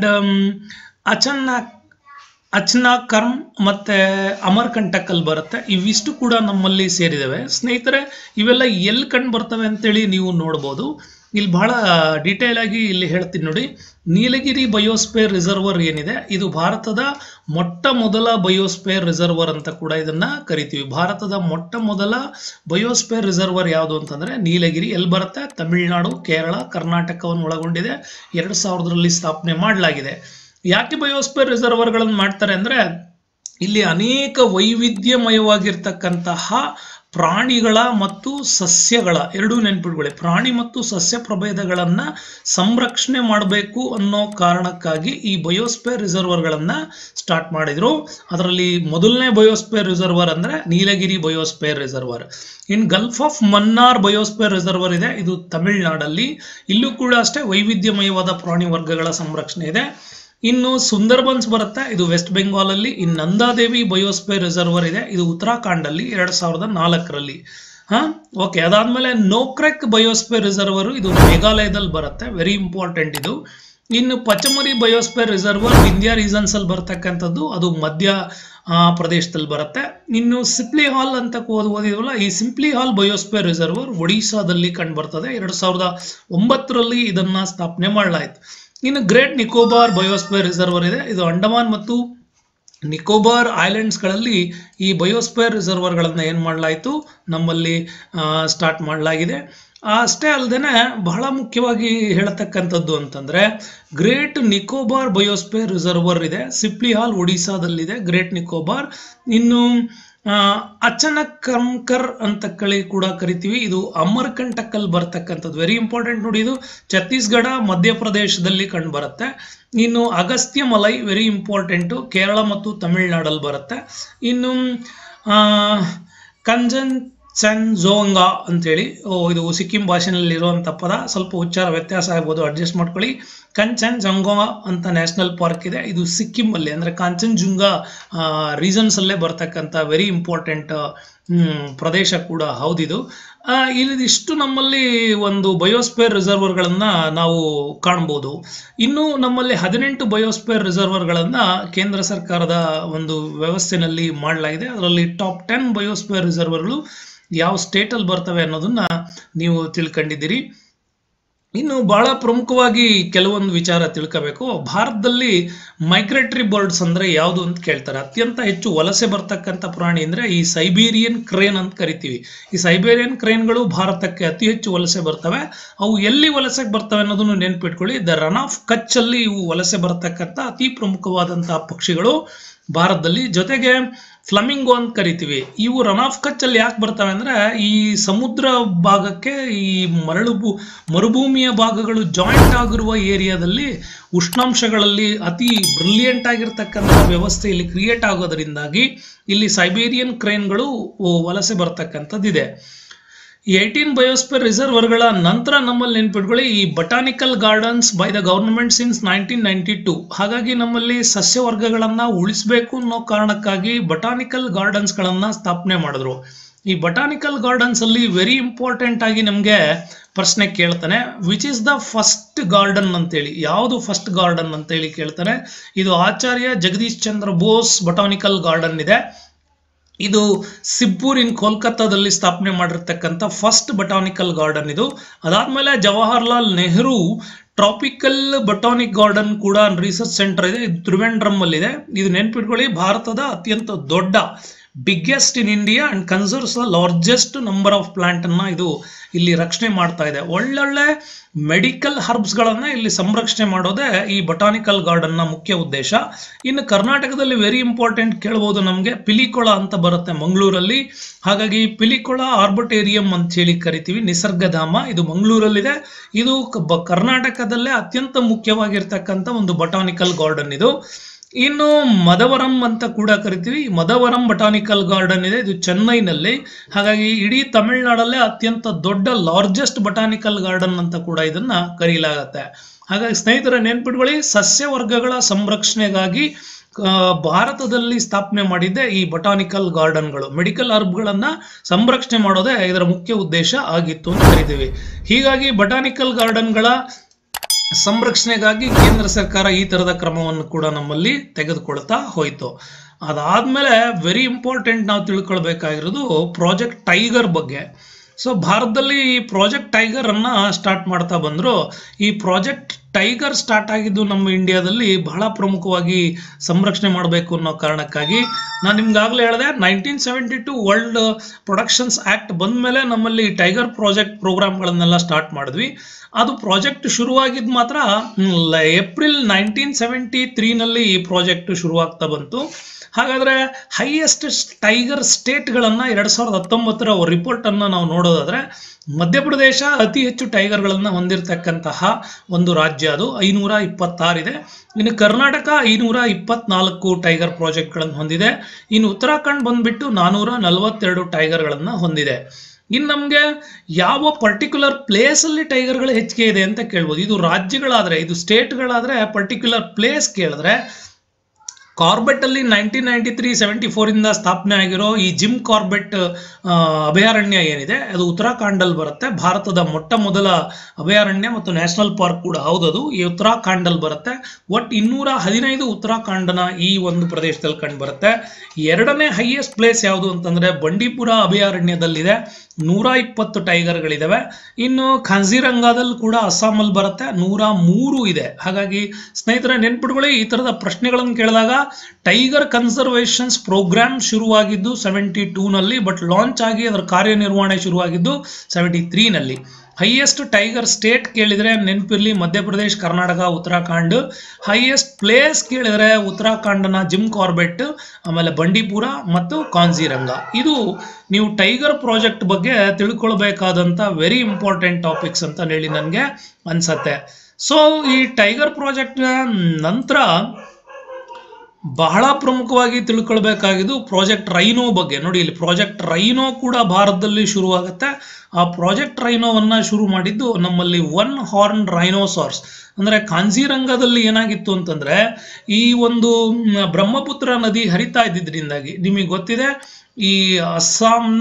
ಅಚನ್ನಾಕ್ ಅಚ್ನಾ ಕರ್ಮ್ ಮತ್ತೆ ಅಮರ್ಕಂಟಕಲ್ ಬರುತ್ತೆ ಇವಿಷ್ಟು ಕೂಡ ನಮ್ಮಲ್ಲಿ ಸೇರಿದವೆ ಸ್ನೇಹಿತರೆ ಇವೆಲ್ಲ ಎಲ್ಲಿ ಕಂಡು ಬರ್ತವೆ ಅಂತೇಳಿ ನೀವು ನೋಡ್ಬೋದು ಇಲ್ಲಿ ಬಹಳ ಡೀಟೇಲ್ ಆಗಿ ಇಲ್ಲಿ ಹೇಳ್ತೀನಿ ನೋಡಿ ನೀಲಗಿರಿ ಬಯೋಸ್ಪೇರ್ ರಿಸರ್ವರ್ ಏನಿದೆ ಇದು ಭಾರತದ ಮೊಟ್ಟ ಮೊದಲ ಬಯೋಸ್ಪೇರ್ ರಿಸರ್ವರ್ ಅಂತ ಕೂಡ ಇದನ್ನ ಕರಿತೀವಿ ಭಾರತದ ಮೊಟ್ಟ ಮೊದಲ ಬಯೋಸ್ಪೇರ್ ರಿಸರ್ವರ್ ಯಾವುದು ಅಂತಂದ್ರೆ ನೀಲಗಿರಿ ಎಲ್ಲಿ ಬರುತ್ತೆ ತಮಿಳುನಾಡು ಕೇರಳ ಕರ್ನಾಟಕವನ್ನು ಒಳಗೊಂಡಿದೆ ಎರಡು ಸಾವಿರದಲ್ಲಿ ಸ್ಥಾಪನೆ ಮಾಡಲಾಗಿದೆ ಯಾಕೆ ಬಯೋಸ್ಪೇರ್ ರಿಸರ್ವರ್ಗಳನ್ನು ಮಾಡ್ತಾರೆ ಅಂದ್ರೆ ಇಲ್ಲಿ ಅನೇಕ ವೈವಿಧ್ಯಮಯವಾಗಿರ್ತಕ್ಕಂತಹ ಪ್ರಾಣಿಗಳ ಮತ್ತು ಸಸ್ಯಗಳ ಎರಡೂ ನೆನ್ಪಿಟ್ಕೊಳ್ಳಿ ಪ್ರಾಣಿ ಮತ್ತು ಸಸ್ಯ ಪ್ರಭೇದಗಳನ್ನ ಸಂರಕ್ಷಣೆ ಮಾಡಬೇಕು ಅನ್ನೋ ಕಾರಣಕ್ಕಾಗಿ ಈ ಬಯೋಸ್ಪೇರ್ ರಿಸರ್ವರ್ಗಳನ್ನ ಸ್ಟಾರ್ಟ್ ಮಾಡಿದ್ರು ಅದರಲ್ಲಿ ಮೊದಲನೇ ಬಯೋಸ್ಪೇರ್ ರಿಸರ್ವರ್ ಅಂದ್ರೆ Nilgiri biosphere reserve in Gulf of Mannar biosphere reserve ಇದೆ ಇದು ತಮಿಳುನಾಡಲ್ಲಿ ಇಲ್ಲೂ ಕೂಡ ಅಷ್ಟೇ ವೈವಿಧ್ಯಮಯವಾದ ಪ್ರಾಣಿ ವರ್ಗಗಳ ಸಂರಕ್ಷಣೆ ಇದೆ ಇನ್ನು ಸುಂದರ್ಬನ್ಸ್ ಬರುತ್ತೆ ಇದು ವೆಸ್ಟ್ ಬೆಂಗಾಲ್ ಅಲ್ಲಿ ಇನ್ನು ನಂದಾದೇವಿ ಬಯೋಸ್ಪೇರ್ ರಿಸರ್ವರ್ ಇದೆ ಇದು ಉತ್ತರಾಖಂಡ್ ಅಲ್ಲಿ ಎರಡ್ ಸಾವಿರದ ನಾಲ್ಕರಲ್ಲಿ ಹಾ ಓಕೆ ಅದಾದ್ಮೇಲೆ ನೋಕ್ರೆಕ್ ಬಯೋಸ್ಪೇರ್ ರಿಸರ್ವರ್ ಇದು ಮೇಘಾಲಯದಲ್ಲಿ ಬರುತ್ತೆ ವೆರಿ ಇಂಪಾರ್ಟೆಂಟ್ ಇದು ಇನ್ನು Pachmarhi biosphere reserve India reasons ಅಲ್ಲಿ ಬರ್ತಕ್ಕಂಥದ್ದು ಅದು ಮಧ್ಯ ಆ, ಪ್ರದೇಶದಲ್ಲಿ ಬರುತ್ತೆ ಇನ್ನು ಸಿಪ್ಲಿ ಹಾಲ್ ಅಂತ ಓದ್ ಓದಿದ್ವಲ್ಲ ಈ ಸಿಂಪ್ಲಿ ಹಾಲ್ ಬಯೋಸ್ಪೇರ್ ರಿಸರ್ವರ್ ಒಡಿಶಾದಲ್ಲಿ ಕಂಡು ಬರ್ತದೆ ಎರಡ್ ಸಾವಿರದ ಒಂಬತ್ತರಲ್ಲಿ ಇದನ್ನ ಸ್ಥಾಪನೆ ಮಾಡಲಾಯಿತು ಇನ್ನು ಗ್ರೇಟ್ ನಿಕೋಬಾರ್ ಬಯೋಸ್ಪೇರ್ ರಿಸರ್ವರ್ ಇದೆ ಇದು ಅಂಡಮಾನ್ ಮತ್ತು ನಿಕೋಬಾರ್ ಐಲ್ಯಾಂಡ್ಸ್ಗಳಲ್ಲಿ ಈ ಬಯೋಸ್ಪೇರ್ ರಿಸರ್ವರ್ಗಳನ್ನು ಏನು ಮಾಡಲಾಯಿತು ನಮ್ಮಲ್ಲಿ ಸ್ಟಾರ್ಟ್ ಮಾಡಲಾಗಿದೆ ಅಷ್ಟೇ ಅಲ್ಲದೆ ಬಹಳ ಮುಖ್ಯವಾಗಿ ಹೇಳತಕ್ಕಂಥದ್ದು ಅಂತಂದ್ರೆ ಗ್ರೇಟ್ ನಿಕೋಬಾರ್ ಬಯೋಸ್ಪೇರ್ ರಿಸರ್ವರ್ ಇದೆ ಸಿಪ್ಲಿ ಹಾಲ್ ಒಡಿಶಾದಲ್ಲಿದೆ ಗ್ರೇಟ್ ನಿಕೋಬಾರ್ ಇನ್ನು ಅಚಾನಕ್ ಕರ್ಮ್ಕರ್ ಅಂತ ಕಳಿ ಕೂಡ ಕರಿತೀವಿ ಇದು ಅಮರ್ಕಂಟಕಲ್ಲಿ ಬರ್ತಕ್ಕಂಥದ್ದು ವೆರಿ ಇಂಪಾರ್ಟೆಂಟ್ ನೋಡಿ ಇದು ಛತ್ತೀಸ್ಗಢ ಮಧ್ಯಪ್ರದೇಶದಲ್ಲಿ ಕಂಡು ಬರುತ್ತೆ ಇನ್ನು ಅಗಸ್ತ್ಯ ಮಲೈ ವೆರಿ ಇಂಪಾರ್ಟೆಂಟು ಕೇರಳ ಮತ್ತು ತಮಿಳುನಾಡಲ್ಲಿ ಬರುತ್ತೆ ಇನ್ನು ಆ, ಕಂಜನ್ ಚನ್ಜೋಂಗಾ ಅಂತೇಳಿ ಓ, ಇದು ಸಿಕ್ಕಿಂ ಭಾಷೆನಲ್ಲಿ ಇರುವಂಥ ಪದ ಸ್ವಲ್ಪ ಉಚ್ಚಾರ ವ್ಯತ್ಯಾಸ ಆಗ್ಬೋದು ಅಡ್ಜಸ್ಟ್ ಮಾಡ್ಕೊಳ್ಳಿ ಕಂಚನ್ ಜಂಗೋಂಗಾ ಅಂತ ನ್ಯಾಷನಲ್ ಪಾರ್ಕ್ ಇದೆ ಇದು ಸಿಕ್ಕಿಮಲ್ಲಿ ಅಂದರೆ ಕಾಂಚನ್ಜುಂಗಾ ರೀಸನ್ಸ್ ಅಲ್ಲೇ ಬರ್ತಕ್ಕಂಥ ವೆರಿ ಇಂಪಾರ್ಟೆಂಟ್ ಪ್ರದೇಶ ಕೂಡ ಹೌದಿದು ಆ, ಇಲ್ಲಿದಿಷ್ಟು ನಮ್ಮಲ್ಲಿ ಒಂದು ಬಯೋಸ್ಪೇರ್ ರಿಸರ್ವರ್ಗಳನ್ನು ನಾವು ಕಾಣ್ಬೋದು ಇನ್ನು ನಮ್ಮಲ್ಲಿ ಹದಿನೆಂಟು ಬಯೋಸ್ಪೇರ್ ರಿಸರ್ವರ್ಗಳನ್ನು ಕೇಂದ್ರ ಸರ್ಕಾರದ ಒಂದು ವ್ಯವಸ್ಥೆನಲ್ಲಿ ಮಾಡಲಾಗಿದೆ ಅದರಲ್ಲಿ ಟಾಪ್ ಟೆನ್ ಬಯೋಸ್ಪೇರ್ ರಿಸರ್ವರ್ಗಳು ಯಾವ ಸ್ಟೇಟಲ್ಲಿ ಬರ್ತವೆ ಅನ್ನೋದನ್ನ ನೀವು ತಿಳ್ಕೊಂಡಿದ್ದೀರಿ ಇನ್ನು ಬಹಳ ಪ್ರಮುಖವಾಗಿ ಕೆಲವೊಂದು ವಿಚಾರ ತಿಳ್ಕೋಬೇಕು ಭಾರತದಲ್ಲಿ ಮೈಗ್ರೇಟರಿ ಬರ್ಡ್ಸ್ ಅಂದ್ರೆ ಯಾವುದು ಅಂತ ಕೇಳ್ತಾರೆ ಅತ್ಯಂತ ಹೆಚ್ಚು ವಲಸೆ ಬರ್ತಕ್ಕಂಥ ಪ್ರಾಣಿ ಅಂದ್ರೆ ಈ ಸೈಬೀರಿಯನ್ ಕ್ರೇನ್ ಅಂತ ಕರಿತೀವಿ ಈ ಸೈಬೇರಿಯನ್ ಕ್ರೇನ್ಗಳು ಭಾರತಕ್ಕೆ ಅತಿ ಹೆಚ್ಚು ವಲಸೆ ಬರ್ತವೆ ಅವು ಎಲ್ಲಿ ವಲಸೆಗೆ ಬರ್ತವೆ ಅನ್ನೋದನ್ನು ನೆನ್ಪಿಟ್ಕೊಳ್ಳಿ ದ ರನ್ ಆಫ್ ಕಚ್ ಅಲ್ಲಿ ಇವು ವಲಸೆ ಬರ್ತಕ್ಕಂಥ ಅತಿ ಪ್ರಮುಖವಾದಂತಹ ಪಕ್ಷಿಗಳು ಭಾರತದಲ್ಲಿ ಜೊತೆಗೆ ಫ್ಲಮಿಂಗೋ ಅಂತ ಕರಿತೀವಿ ಇವು ರನ್ ಆಫ್ ಕಚ್ ಅಲ್ಲಿ ಯಾಕೆ ಬರ್ತವೆ ಅಂದ್ರೆ ಈ ಸಮುದ್ರ ಭಾಗಕ್ಕೆ ಈ ಮರಳು ಭೂ ಮರುಭೂಮಿಯ ಭಾಗಗಳು ಜಾಯಿಂಟ್ ಆಗಿರುವ ಏರಿಯಾದಲ್ಲಿ ಉಷ್ಣಾಂಶಗಳಲ್ಲಿ ಅತಿ ಬ್ರಿಲಿಯಂಟ್ ಆಗಿರ್ತಕ್ಕಂಥ ವ್ಯವಸ್ಥೆ ಇಲ್ಲಿ ಕ್ರಿಯೇಟ್ ಆಗೋದರಿಂದಾಗಿ ಇಲ್ಲಿ ಸೈಬೇರಿಯನ್ ಕ್ರೇನ್ಗಳು ವಲಸೆ ಬರ್ತಕ್ಕಂಥದ್ದಿದೆ ಏಯ್ಟೀನ್ ಬಯೋಸ್ಪೇರ್ ರಿಸರ್ವರ್ಗಳ ನಂತರ ನಮ್ಮಲ್ಲಿ ನೆನ್ಪಿಟ್ಕೊಳ್ಳಿ ಈ botanical gardens by the government since nineteen ninety two ಹಾಗಾಗಿ ನಮ್ಮಲ್ಲಿ ಸಸ್ಯವರ್ಗಗಳನ್ನ ಉಳಿಸಬೇಕು ಅನ್ನೋ ಕಾರಣಕ್ಕಾಗಿ ಬಟಾನಿಕಲ್ ಗಾರ್ಡನ್ಸ್ಗಳನ್ನ ಸ್ಥಾಪನೆ ಮಾಡಿದ್ರು ಈ ಬಟಾನಿಕಲ್ ಗಾರ್ಡನ್ಸ್ ಅಲ್ಲಿ ವೆರಿ ಇಂಪಾರ್ಟೆಂಟ್ ಆಗಿ ನಮಗೆ ಪ್ರಶ್ನೆ ಕೇಳ್ತಾನೆ which is the first garden ಅಂತೇಳಿ ಯಾವುದು ಫಸ್ಟ್ ಗಾರ್ಡನ್ ಅಂತೇಳಿ ಕೇಳ್ತಾನೆ ಇದು ಆಚಾರ್ಯ ಜಗದೀಶ್ ಚಂದ್ರ ಬೋಸ್ ಬಟಾನಿಕಲ್ ಗಾರ್ಡನ್ ಇದೆ ಇದು ಸಿಬ್ಬೂರ್ ಇನ್ ಕೋಲ್ಕತ್ತಾದಲ್ಲಿ ಸ್ಥಾಪನೆ ಮಾಡಿರ್ತಕ್ಕಂಥ ಫಸ್ಟ್ ಬಟಾನಿಕಲ್ ಗಾರ್ಡನ್ ಇದು ಅದಾದ್ಮೇಲೆ Jawaharlal Nehru tropical botanic garden ಕೂಡ ರಿಸರ್ಚ್ ಸೆಂಟರ್ ಇದೆ ಇದು ತ್ರಿವೆಂಡ್ರಮ್ ಅಲ್ಲಿ ಇದೆ ಇದು ನೆನ್ಪಿಟ್ಕೊಳ್ಳಿ ಭಾರತದ ಅತ್ಯಂತ ದೊಡ್ಡ biggest in India and conserves the largest number of plant ಅನ್ನ ಇದು ಇಲ್ಲಿ ರಕ್ಷಣೆ ಮಾಡ್ತಾ ಇದೆ ಒಳ್ಳೊಳ್ಳೆ ಮೆಡಿಕಲ್ ಹರ್ಬ್ಸ್ಗಳನ್ನ ಇಲ್ಲಿ ಸಂರಕ್ಷಣೆ ಮಾಡೋದೇ ಈ ಬಟಾನಿಕಲ್ ಗಾರ್ಡನ್ ನ ಮುಖ್ಯ ಉದ್ದೇಶ ಇನ್ನು ಕರ್ನಾಟಕದಲ್ಲಿ ವೆರಿ ಇಂಪಾರ್ಟೆಂಟ್ ಕೇಳ್ಬೋದು ನಮಗೆ ಪಿಲಿಕೊಳ ಅಂತ ಬರುತ್ತೆ ಮಂಗಳೂರಲ್ಲಿ ಹಾಗಾಗಿ ಪಿಲಿಕೊಳ ಆರ್ಬಿಟೇರಿಯಂ ಅಂತ ಹೇಳಿ ಕರಿತೀವಿ ನಿಸರ್ಗಧಾಮ ಇದು ಮಂಗಳೂರಲ್ಲಿದೆ ಇದು ಕ- ಬ- ಕರ್ನಾಟಕದಲ್ಲೇ ಅತ್ಯಂತ ಮುಖ್ಯವಾಗಿರ್ತಕ್ಕಂಥ ಒಂದು ಬಟಾನಿಕಲ್ ಗಾರ್ಡನ್ ಇದು ಇನ್ನು ಮದವರಂ ಅಂತ ಕೂಡ ಕರಿತೀವಿ ಈ ಮದವರಂ ಬಟಾನಿಕಲ್ ಗಾರ್ಡನ್ ಇದೆ ಇದು ಚೆನ್ನೈನಲ್ಲಿ ಹಾಗಾಗಿ ಇಡೀ ತಮಿಳುನಾಡಲ್ಲೇ ಅತ್ಯಂತ ದೊಡ್ಡ ಲಾರ್ಜೆಸ್ಟ್ ಬಟಾನಿಕಲ್ ಗಾರ್ಡನ್ ಅಂತ ಕೂಡ ಇದನ್ನ ಕರೀಲಾಗತ್ತೆ ಹಾಗಾಗಿ ಸ್ನೇಹಿತರ ನೆನ್ಪಿಟ್ಕೊಳ್ಳಿ ಸಸ್ಯವರ್ಗಗಳ ಸಂರಕ್ಷಣೆಗಾಗಿ ಆ, ಭಾರತದಲ್ಲಿ ಸ್ಥಾಪನೆ ಮಾಡಿದ್ದೆ ಈ ಬಟಾನಿಕಲ್ ಗಾರ್ಡನ್ಗಳು ಮೆಡಿಕಲ್ ಹರ್ಬ್ಗಳನ್ನ ಸಂರಕ್ಷಣೆ ಮಾಡೋದೇ ಇದರ ಮುಖ್ಯ ಉದ್ದೇಶ ಆಗಿತ್ತು ಅಂತ ಕರಿತೀವಿ ಹೀಗಾಗಿ ಬಟಾನಿಕಲ್ ಗಾರ್ಡನ್ಗಳ ಸಂರಕ್ಷಣೆಗಾಗಿ ಕೇಂದ್ರ ಸರ್ಕಾರ ಈ ತರದ ಕ್ರಮವನ್ನು ಕೂಡ ನಮ್ಮಲ್ಲಿ ತೆಗೆದುಕೊಳ್ತಾ ಹೋಯಿತು ಅದಾದ್ಮೇಲೆ ವೆರಿ ಇಂಪಾರ್ಟೆಂಟ್ ನಾವು ತಿಳ್ಕೊಳ್ಬೇಕಾಗಿರೋದು ಪ್ರಾಜೆಕ್ಟ್ ಟೈಗರ್ ಬಗ್ಗೆ ಸೊ ಭಾರತದಲ್ಲಿ ಈ ಪ್ರಾಜೆಕ್ಟ್ ಟೈಗರ್ ಅನ್ನ ಸ್ಟಾರ್ಟ್ ಮಾಡ್ತಾ ಬಂದ್ರು ಈ ಪ್ರಾಜೆಕ್ಟ್ ಟೈಗರ್ ಸ್ಟಾರ್ಟ್ ಆಗಿದ್ದು ನಮ್ಮ ಇಂಡಿಯಾದಲ್ಲಿ ಬಹಳ ಪ್ರಮುಖವಾಗಿ ಸಂರಕ್ಷಣೆ ಮಾಡಬೇಕು ಅನ್ನೋ ಕಾರಣಕ್ಕಾಗಿ ನಾನು ನಿಮ್ಗಾಗಲೇ ಹೇಳಿದೆ nineteen seventy two world productions act ಬಂದ್ಮೇಲೆ ನಮ್ಮಲ್ಲಿ ಟೈಗರ್ ಪ್ರಾಜೆಕ್ಟ್ ಪ್ರೋಗ್ರಾಮ್ಗಳನ್ನೆಲ್ಲ ಸ್ಟಾರ್ಟ್ ಮಾಡಿದ್ವಿ ಅದು ಪ್ರಾಜೆಕ್ಟ್ ಶುರುವಾಗಿದ್ದು ಮಾತ್ರ ಏಪ್ರಿಲ್ ನೈನ್ಟೀನ್ ಸೆವೆಂಟಿ ತ್ರೀನಲ್ಲಿ ಈ ಪ್ರಾಜೆಕ್ಟ್ ಶುರುವಾಗ್ತಾ ಬಂತು ಹಾಗಾದ್ರೆ ಹೈಯೆಸ್ಟ್ ಟೈಗರ್ ಸ್ಟೇಟ್ಗಳನ್ನ ಎರಡ್ ಸಾವಿರದ ಹತ್ತೊಂಬತ್ತರ ರಿಪೋರ್ಟ್ ಅನ್ನ ನಾವು ನೋಡೋದಾದ್ರೆ ಮಧ್ಯಪ್ರದೇಶ ಅತಿ ಹೆಚ್ಚು ಟೈಗರ್ಗಳನ್ನ ಹೊಂದಿರತಕ್ಕಂತಹ ಒಂದು ರಾಜ್ಯ ಅದು ಐನೂರ ಇಪ್ಪತ್ತಾರಿದೆ ಇನ್ನು ಕರ್ನಾಟಕ ಐನೂರ ಇಪ್ಪತ್ನಾಲ್ಕು ಟೈಗರ್ ಪ್ರಾಜೆಕ್ಟ್ಗಳನ್ನು ಹೊಂದಿದೆ ಇನ್ನು ಉತ್ತರಾಖಂಡ್ ಬಂದ್ಬಿಟ್ಟು ನಾನೂರ ನಲವತ್ತೆರಡು ಟೈಗರ್ಗಳನ್ನ ಹೊಂದಿದೆ ಇನ್ನು ನಮಗೆ ಯಾವ ಪರ್ಟಿಕ್ಯುಲರ್ ಪ್ಲೇಸ್ ಅಲ್ಲಿ ಟೈಗರ್ಗಳು ಹೆಚ್ಚಿಗೆ ಇದೆ ಅಂತ ಕೇಳ್ಬೋದು ಇದು ರಾಜ್ಯಗಳಾದ್ರೆ ಇದು ಸ್ಟೇಟ್ಗಳಾದ್ರೆ ಪರ್ಟಿಕ್ಯುಲರ್ ಪ್ಲೇಸ್ ಕೇಳಿದ್ರೆ ಕಾರ್ಬೆಟ್ ಅಲ್ಲಿ nineteen ninety three seventy four ಇಂದ ಸ್ಥಾಪನೆ ಆಗಿರೋ ಈ ಜಿಮ್ ಕಾರ್ಬೆಟ್ ಆ, ಅಭಯಾರಣ್ಯ ಏನಿದೆ ಅದು ಉತ್ತರಾಖಂಡಲ್ಲಿ ಬರುತ್ತೆ ಭಾರತದ ಮೊಟ್ಟ ಮೊದಲ ಅಭಯಾರಣ್ಯ ಮತ್ತು ನ್ಯಾಷನಲ್ ಪಾರ್ಕ್ ಕೂಡ ಹೌದದು ಈ ಉತ್ತರಾಖಂಡಲ್ಲಿ ಬರುತ್ತೆ ಒಟ್ಟು ಇನ್ನೂರ ಹದಿನೈದು ಉತ್ತರಾಖಂಡನ ಈ ಒಂದು ಪ್ರದೇಶದಲ್ಲಿ ಕಂಡು ಬರುತ್ತೆ ಎರಡನೇ ಹೈಯೆಸ್ಟ್ ಪ್ಲೇಸ್ ಯಾವುದು ಅಂತಂದ್ರೆ ಬಂಡೀಪುರ ಅಭಯಾರಣ್ಯದಲ್ಲಿದೆ ನೂರ ಇಪ್ಪತ್ತು ಟೈಗರ್ಗಳಿದಾವೆ ಇನ್ನು ಖಾನ್ಸಿರಂಗಾದಲ್ಲಿ ಕೂಡ ಅಸ್ಸಾಮಲ್ಲಿ ಬರುತ್ತೆ ನೂರ ಮೂರು ಇದೆ ಹಾಗಾಗಿ ಸ್ನೇಹಿತರೆ ನೆನ್ಪಿಟ್ಕೊಳ್ಳಿ ಈ ತರದ ಪ್ರಶ್ನೆಗಳನ್ನು ಕೇಳಿದಾಗ ಟೈಗರ್ ಕನ್ಸರ್ವೇಷನ್ಸ್ ಪ್ರೋಗ್ರಾಮ್ ಶುರುವಾಗಿದ್ದು ಸೆವೆಂಟಿ ಟೂನಲ್ಲಿ ಬಟ್ ಲಾಂಚ್ ಆಗಿ ಅದರ ಕಾರ್ಯನಿರ್ವಹಣೆ ಶುರುವಾಗಿದ್ದು ಸೆವೆಂಟಿ ತ್ರೀನಲ್ಲಿ ಹೈಯೆಸ್ಟ್ ಟೈಗರ್ ಸ್ಟೇಟ್ ಕೇಳಿದರೆ ನೆನಪಿರಲಿ ಮಧ್ಯಪ್ರದೇಶ್ ಕರ್ನಾಟಕ ಉತ್ತರಾಖಂಡ್ ಹೈಯೆಸ್ಟ್ ಪ್ಲೇಸ್ ಕೇಳಿದರೆ ಉತ್ತರಾಖಂಡ್ನ ಜಿಮ್ ಕಾರ್ಬೆಟ್ ಆಮೇಲೆ ಬಂಡೀಪುರ ಮತ್ತು ಕಾಂಜಿರಂಗ ಇದು ನೀವು ಟೈಗರ್ ಪ್ರಾಜೆಕ್ಟ್ ಬಗ್ಗೆ ತಿಳ್ಕೊಳ್ಬೇಕಾದಂಥ ವೆರಿ ಇಂಪಾರ್ಟೆಂಟ್ ಟಾಪಿಕ್ಸ್ ಅಂತ ಹೇಳಿ ನನಗೆ ಅನ್ಸತ್ತೆ ಸೊ ಈ ಟೈಗರ್ ಪ್ರಾಜೆಕ್ಟ್ ನಂತರ ಬಹಳ ಪ್ರಮುಖವಾಗಿ ತಿಳ್ಕೊಳ್ಬೇಕಾಗಿದ್ದು ಪ್ರಾಜೆಕ್ಟ್ ರೈನೋ ಬಗ್ಗೆ ನೋಡಿ ಇಲ್ಲಿ ಪ್ರಾಜೆಕ್ಟ್ ರೈನೋ ಕೂಡ ಭಾರತದಲ್ಲಿ ಶುರುವಾಗುತ್ತೆ ಆ ಪ್ರಾಜೆಕ್ಟ್ ರೈನೋವನ್ನ ಶುರು ಮಾಡಿದ್ದು ನಮ್ಮಲ್ಲಿ ಒನ್ ಹಾರ್ನ್ ರೈನೋಸಾರ್ಸ್ ಅಂದ್ರೆ ಕಾಂಜಿರಂಗದಲ್ಲಿ ಏನಾಗಿತ್ತು ಅಂತಂದ್ರೆ ಈ ಒಂದು ಮ್, ಬ್ರಹ್ಮಪುತ್ರ ನದಿ ಹರಿತಾ ಇದ್ದಿದ್ರಿಂದಾಗಿ ನಿಮಗೆ ಗೊತ್ತಿದೆ ಈ ಅಸ್ಸಾಂನ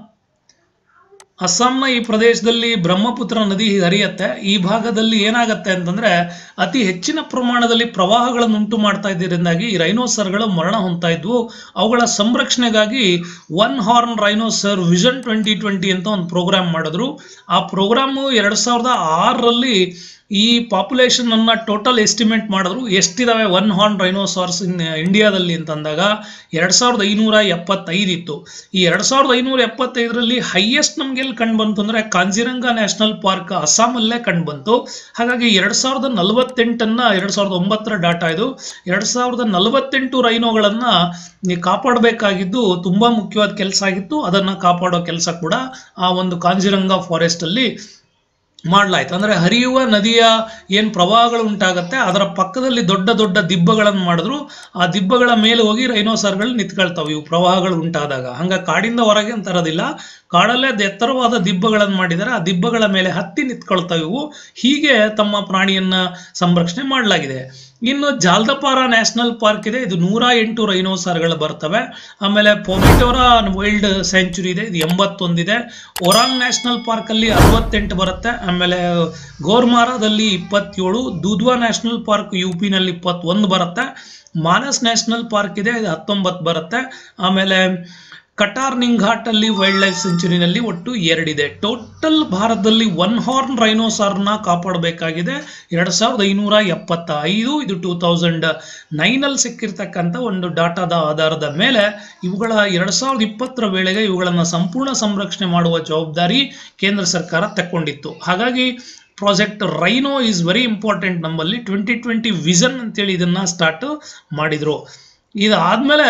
ಅಸ್ಸಾಂನ ಈ ಪ್ರದೇಶದಲ್ಲಿ ಬ್ರಹ್ಮಪುತ್ರ ನದಿ ಹರಿಯತ್ತೆ ಈ ಭಾಗದಲ್ಲಿ ಏನಾಗತ್ತೆ ಅಂತಂದ್ರೆ ಅತಿ ಹೆಚ್ಚಿನ ಪ್ರಮಾಣದಲ್ಲಿ ಪ್ರವಾಹಗಳನ್ನು ಉಂಟು ಮಾಡ್ತಾ ಇದ್ದರಿಂದಾಗಿ ಈ ರೈನೋಸರ್ಗಳು ಮರಣ ಹೊಂದ್ತಾ ಇದ್ವು ಅವುಗಳ ಸಂರಕ್ಷಣೆಗಾಗಿ one horn rhinoceros vision twenty twenty ಅಂತ ಒಂದು ಪ್ರೋಗ್ರಾಮ್ ಮಾಡಿದ್ರು ಆ ಪ್ರೋಗ್ರಾಮು ಎರಡ್ ಸಾವಿರದ ಆರರಲ್ಲಿ ಈ ಪಾಪ್ಯುಲೇಷನ್ ಅನ್ನ ಟೋಟಲ್ ಎಸ್ಟಿಮೇಟ್ ಮಾಡಿದ್ರು ಎಷ್ಟಿದಾವೆ ಒನ್ ಹಾರ್ನ್ ರೈನೋಸಾರ್ಸ್ ಇನ್ ಇಂಡಿಯಾದಲ್ಲಿ ಅಂತಂದಾಗ ಎರಡ್ ಸಾವಿರದ ಐನೂರ ಎಪ್ಪತ್ತೈದು ಇತ್ತು ಈ ಎರಡ್ ಸಾವಿರದ ಐನೂರ ಎಪ್ಪತ್ತೈದರಲ್ಲಿ ಹೈಯೆಸ್ಟ್ ನಮ್ಗೆ ಎಲ್ಲಿ ಕಂಡು ಬಂತು ಅಂದ್ರೆ ಕಾಂಜಿರಂಗ ನ್ಯಾಷನಲ್ ಪಾರ್ಕ್ ಅಸ್ಸಾಮಲ್ಲೇ ಕಂಡು ಬಂತು ಹಾಗಾಗಿ ಎರಡ್ ಸಾವಿರದ ನಲವತ್ತೆಂಟನ್ನ ಎರಡ್ ಸಾವಿರದ ಒಂಬತ್ತರ ಡಾಟಾ ಇದು ಎರಡ್ ಸಾವಿರದ ನಲವತ್ತೆಂಟು ರೈನೋಗಳನ್ನ ಈ ಕಾಪಾಡಬೇಕಾಗಿದ್ದು ತುಂಬಾ ಮುಖ್ಯವಾದ ಕೆಲಸ ಆಗಿತ್ತು ಅದನ್ನ ಕಾಪಾಡೋ ಕೆಲಸ ಕೂಡ ಆ ಒಂದು ಕಾಂಜಿರಂಗ ಫಾರೆಸ್ಟ್ ಅಲ್ಲಿ ಮಾಡ್ಲಾಯ್ತು ಅಂದ್ರೆ ಹರಿಯುವ ನದಿಯ ಏನ್ ಪ್ರವಾಹಗಳು ಉಂಟಾಗತ್ತೆ ಅದರ ಪಕ್ಕದಲ್ಲಿ ದೊಡ್ಡ ದೊಡ್ಡ ದಿಬ್ಬಗಳನ್ನು ಮಾಡಿದ್ರು ಆ ದಿಬ್ಬಗಳ ಮೇಲೆ ಹೋಗಿ ರೈನೋಸರ್ಗಳು ನಿಂತ್ಕೊಳ್ತಾವೆ ಇವು ಪ್ರವಾಹಗಳು ಉಂಟಾದಾಗ ಹಂಗ ಕಾಡಿಂದ ಹೊರಗೆ ಅಂತ ತರೋದಿಲ್ಲ ಕಾಡಲ್ಲೇ ಅದ್ ಎತ್ತರವಾದ ದಿಬ್ಬಗಳನ್ನು ಮಾಡಿದರೆ ಆ ದಿಬ್ಬಗಳ ಮೇಲೆ ಹತ್ತಿ ನಿಂತ್ಕೊಳ್ತಾವೆ ಇವು ಹೀಗೆ ತಮ್ಮ ಪ್ರಾಣಿಯನ್ನ ಸಂರಕ್ಷಣೆ ಮಾಡಲಾಗಿದೆ ಇನ್ನು ಜಾಲ್ದಪಾರ ನ್ಯಾಷನಲ್ ಪಾರ್ಕ್ ಇದೆ ಇದು ನೂರ ಎಂಟು ರೈನೋಸಾರ್ಗಳು ಬರ್ತವೆ ಆಮೇಲೆ ಪೊಮಿಟೋರಾ ವೈಲ್ಡ್ ಸೆಂಚುರಿ ಇದೆ ಇದು ಎಂಬತ್ತೊಂದಿದೆ ಒರಾಂಗ್ ನ್ಯಾಷನಲ್ ಪಾರ್ಕ್ ಅಲ್ಲಿ ಅರವತ್ತೆಂಟು ಬರುತ್ತೆ ಆಮೇಲೆ ಗೋರ್ಮಾರಾದಲ್ಲಿ ಇಪ್ಪತ್ತೇಳು ದೂದ್ವಾ ನ್ಯಾಷನಲ್ ಪಾರ್ಕ್ ಯು ಪಿನಲ್ಲಿ ಇಪ್ಪತ್ತೊಂದು ಬರುತ್ತೆ ಮಾನಸ್ ನ್ಯಾಷನಲ್ ಪಾರ್ಕ್ ಇದೆ ಇದು ಹತ್ತೊಂಬತ್ತು ಬರುತ್ತೆ ಆಮೇಲೆ ಕಟಾರ್ನಿಂಗ್ ಘಾಟ್ ಅಲ್ಲಿ ವೈಲ್ಡ್ ಲೈಫ್ ಸೆಂಚುರಿನಲ್ಲಿ ಒಟ್ಟು ಎರಡಿದೆ ಟೋಟಲ್ ಭಾರತದಲ್ಲಿ ಒನ್ ಹಾರ್ನ್ ರೈನೋಸಾರ್ನ ಕಾಪಾಡಬೇಕಾಗಿದೆ ಎರಡ್ ಸಾವಿರದ ಐನೂರ ಎಪ್ಪತ್ತ ಐದು ಇದು ಟೂ ತೌಸಂಡ್ ನೈನಲ್ಲಿ ಸಿಕ್ಕಿರ್ತಕ್ಕಂಥ ಒಂದು ಡಾಟಾದ ಆಧಾರದ ಮೇಲೆ ಇವುಗಳ ಎರಡ್ ಸಾವಿರದ ಇಪ್ಪತ್ತರ ವೇಳೆಗೆ ಇವುಗಳನ್ನು ಸಂಪೂರ್ಣ ಸಂರಕ್ಷಣೆ ಮಾಡುವ ಜವಾಬ್ದಾರಿ ಕೇಂದ್ರ ಸರ್ಕಾರ ತಕ್ಕೊಂಡಿತ್ತು ಹಾಗಾಗಿ project rhino is very important ನಮ್ಮಲ್ಲಿ ಟ್ವೆಂಟಿ ಟ್ವೆಂಟಿ ವಿಷನ್ ಅಂತೇಳಿ ಇದನ್ನ ಸ್ಟಾರ್ಟ್ ಮಾಡಿದ್ರು ಇದಾದ್ಮೇಲೆ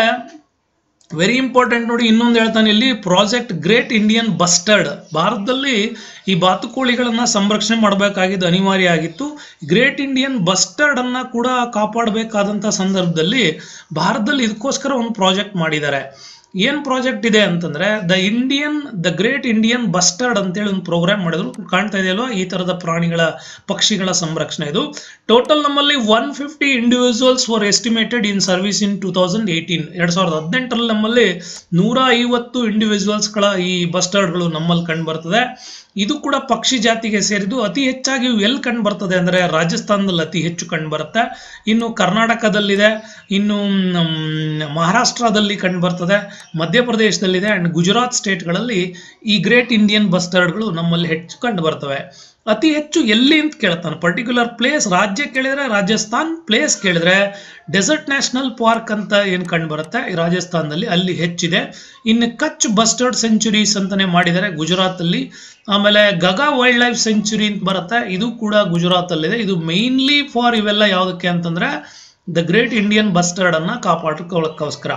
ವೆರಿ ಇಂಪಾರ್ಟೆಂಟ್ ನೋಡಿ ಇನ್ನೊಂದು ಹೇಳ್ತಾನೆ ಇಲ್ಲಿ ಪ್ರಾಜೆಕ್ಟ್ ಗ್ರೇಟ್ ಇಂಡಿಯನ್ ಬಸ್ಟರ್ಡ್ ಭಾರತದಲ್ಲಿ ಈ ಬಾತುಕೋಳಿಗಳನ್ನ ಸಂರಕ್ಷಣೆ ಮಾಡಬೇಕಾಗಿದ್ದು ಅನಿವಾರ್ಯ ಆಗಿತ್ತು ಗ್ರೇಟ್ ಇಂಡಿಯನ್ ಬಸ್ಟರ್ಡ್ ಅನ್ನ ಕೂಡ ಕಾಪಾಡಬೇಕಾದಂಥ ಸಂದರ್ಭದಲ್ಲಿ ಭಾರತದಲ್ಲಿ ಇದಕ್ಕೋಸ್ಕರ ಒಂದು ಪ್ರಾಜೆಕ್ಟ್ ಮಾಡಿದ್ದಾರೆ ಏನ್ ಪ್ರಾಜೆಕ್ಟ್ ಇದೆ ಅಂತಂದ್ರೆ the Indian the great Indian bustard ಅಂತೇಳಿ ಒಂದು ಪ್ರೋಗ್ರಾಮ್ ಮಾಡಿದ್ರು ಕಾಣ್ತಾ ಇದೆಯಲ್ವಾ ಈ ತರದ ಪ್ರಾಣಿಗಳ ಪಕ್ಷಿಗಳ ಸಂರಕ್ಷಣೆ ಇದು ಟೋಟಲ್ ನಮ್ಮಲ್ಲಿ one fifty individuals were estimated in service in two thousand eighteen ಎರಡ್ ಸಾವಿರದ ಹದಿನೆಂಟರಲ್ಲಿ ನಮ್ಮಲ್ಲಿ ನೂರ ಐವತ್ತು ಇಂಡಿವಿಜುವಲ್ಸ್ಗಳ ಈ ಬಸ್ಟರ್ಡ್ಗಳು ನಮ್ಮಲ್ಲಿ ಕಂಡು ಬರ್ತದೆ ಇದು ಕೂಡ ಪಕ್ಷಿ ಜಾತಿಗೆ ಸೇರಿದ್ದು ಅತಿ ಹೆಚ್ಚಾಗಿ ಇವು ಎಲ್ಲಿ ಕಂಡು ಬರ್ತದೆ ಅಂದ್ರೆ ರಾಜಸ್ಥಾನದಲ್ಲಿ ಅತಿ ಹೆಚ್ಚು ಕಂಡು ಬರುತ್ತೆ ಇನ್ನು ಕರ್ನಾಟಕದಲ್ಲಿದೆ ಇನ್ನು ಮ್, ಮಹಾರಾಷ್ಟ್ರದಲ್ಲಿ ಕಂಡು ಬರ್ತದೆ ಮಧ್ಯಪ್ರದೇಶದಲ್ಲಿದೆ ಅಂಡ್ ಗುಜರಾತ್ ಸ್ಟೇಟ್ಗಳಲ್ಲಿ ಈ ಗ್ರೇಟ್ ಇಂಡಿಯನ್ ಬಸ್ಟರ್ಡ್ಗಳು ನಮ್ಮಲ್ಲಿ ಹೆಚ್ಚು ಕಂಡು ಬರ್ತವೆ ಅತಿ ಹೆಚ್ಚು ಎಲ್ಲಿ ಅಂತ ಕೇಳ್ತಾನೆ ಪರ್ಟಿಕ್ಯುಲರ್ ಪ್ಲೇಸ್ ರಾಜ್ಯ ಕೇಳಿದ್ರೆ ರಾಜಸ್ಥಾನ್ ಪ್ಲೇಸ್ ಕೇಳಿದ್ರೆ ಡೆಸರ್ಟ್ ನ್ಯಾಷನಲ್ ಪಾರ್ಕ್ ಅಂತ ಏನು ಕಂಡು ಬರುತ್ತೆ ಈ ರಾಜಸ್ಥಾನದಲ್ಲಿ ಅಲ್ಲಿ ಹೆಚ್ಚಿದೆ ಇನ್ನು ಕಚ್ ಬಸ್ಟರ್ಡ್ ಸೆಂಚುರೀಸ್ ಅಂತಾನೆ ಮಾಡಿದ್ದಾರೆ ಗುಜರಾತ್ ಅಲ್ಲಿ ಆಮೇಲೆ ಗಗಾ ವೈಲ್ಡ್ ಲೈಫ್ ಸೆಂಚುರಿ ಅಂತ ಬರುತ್ತೆ ಇದು ಕೂಡ ಗುಜರಾತ್ ಅಲ್ಲಿದೆ ಇದು ಮೇನ್ಲಿ ಫಾರ್ ಇವೆಲ್ಲ ಯಾವುದಕ್ಕೆ ಅಂತಂದ್ರೆ ದ ಗ್ರೇಟ್ ಇಂಡಿಯನ್ ಬಸ್ಟರ್ಡ್ ಅನ್ನ ಕಾಪಾಡ್ಕೊಳ್ಳೋಕ್ಕೋಸ್ಕರ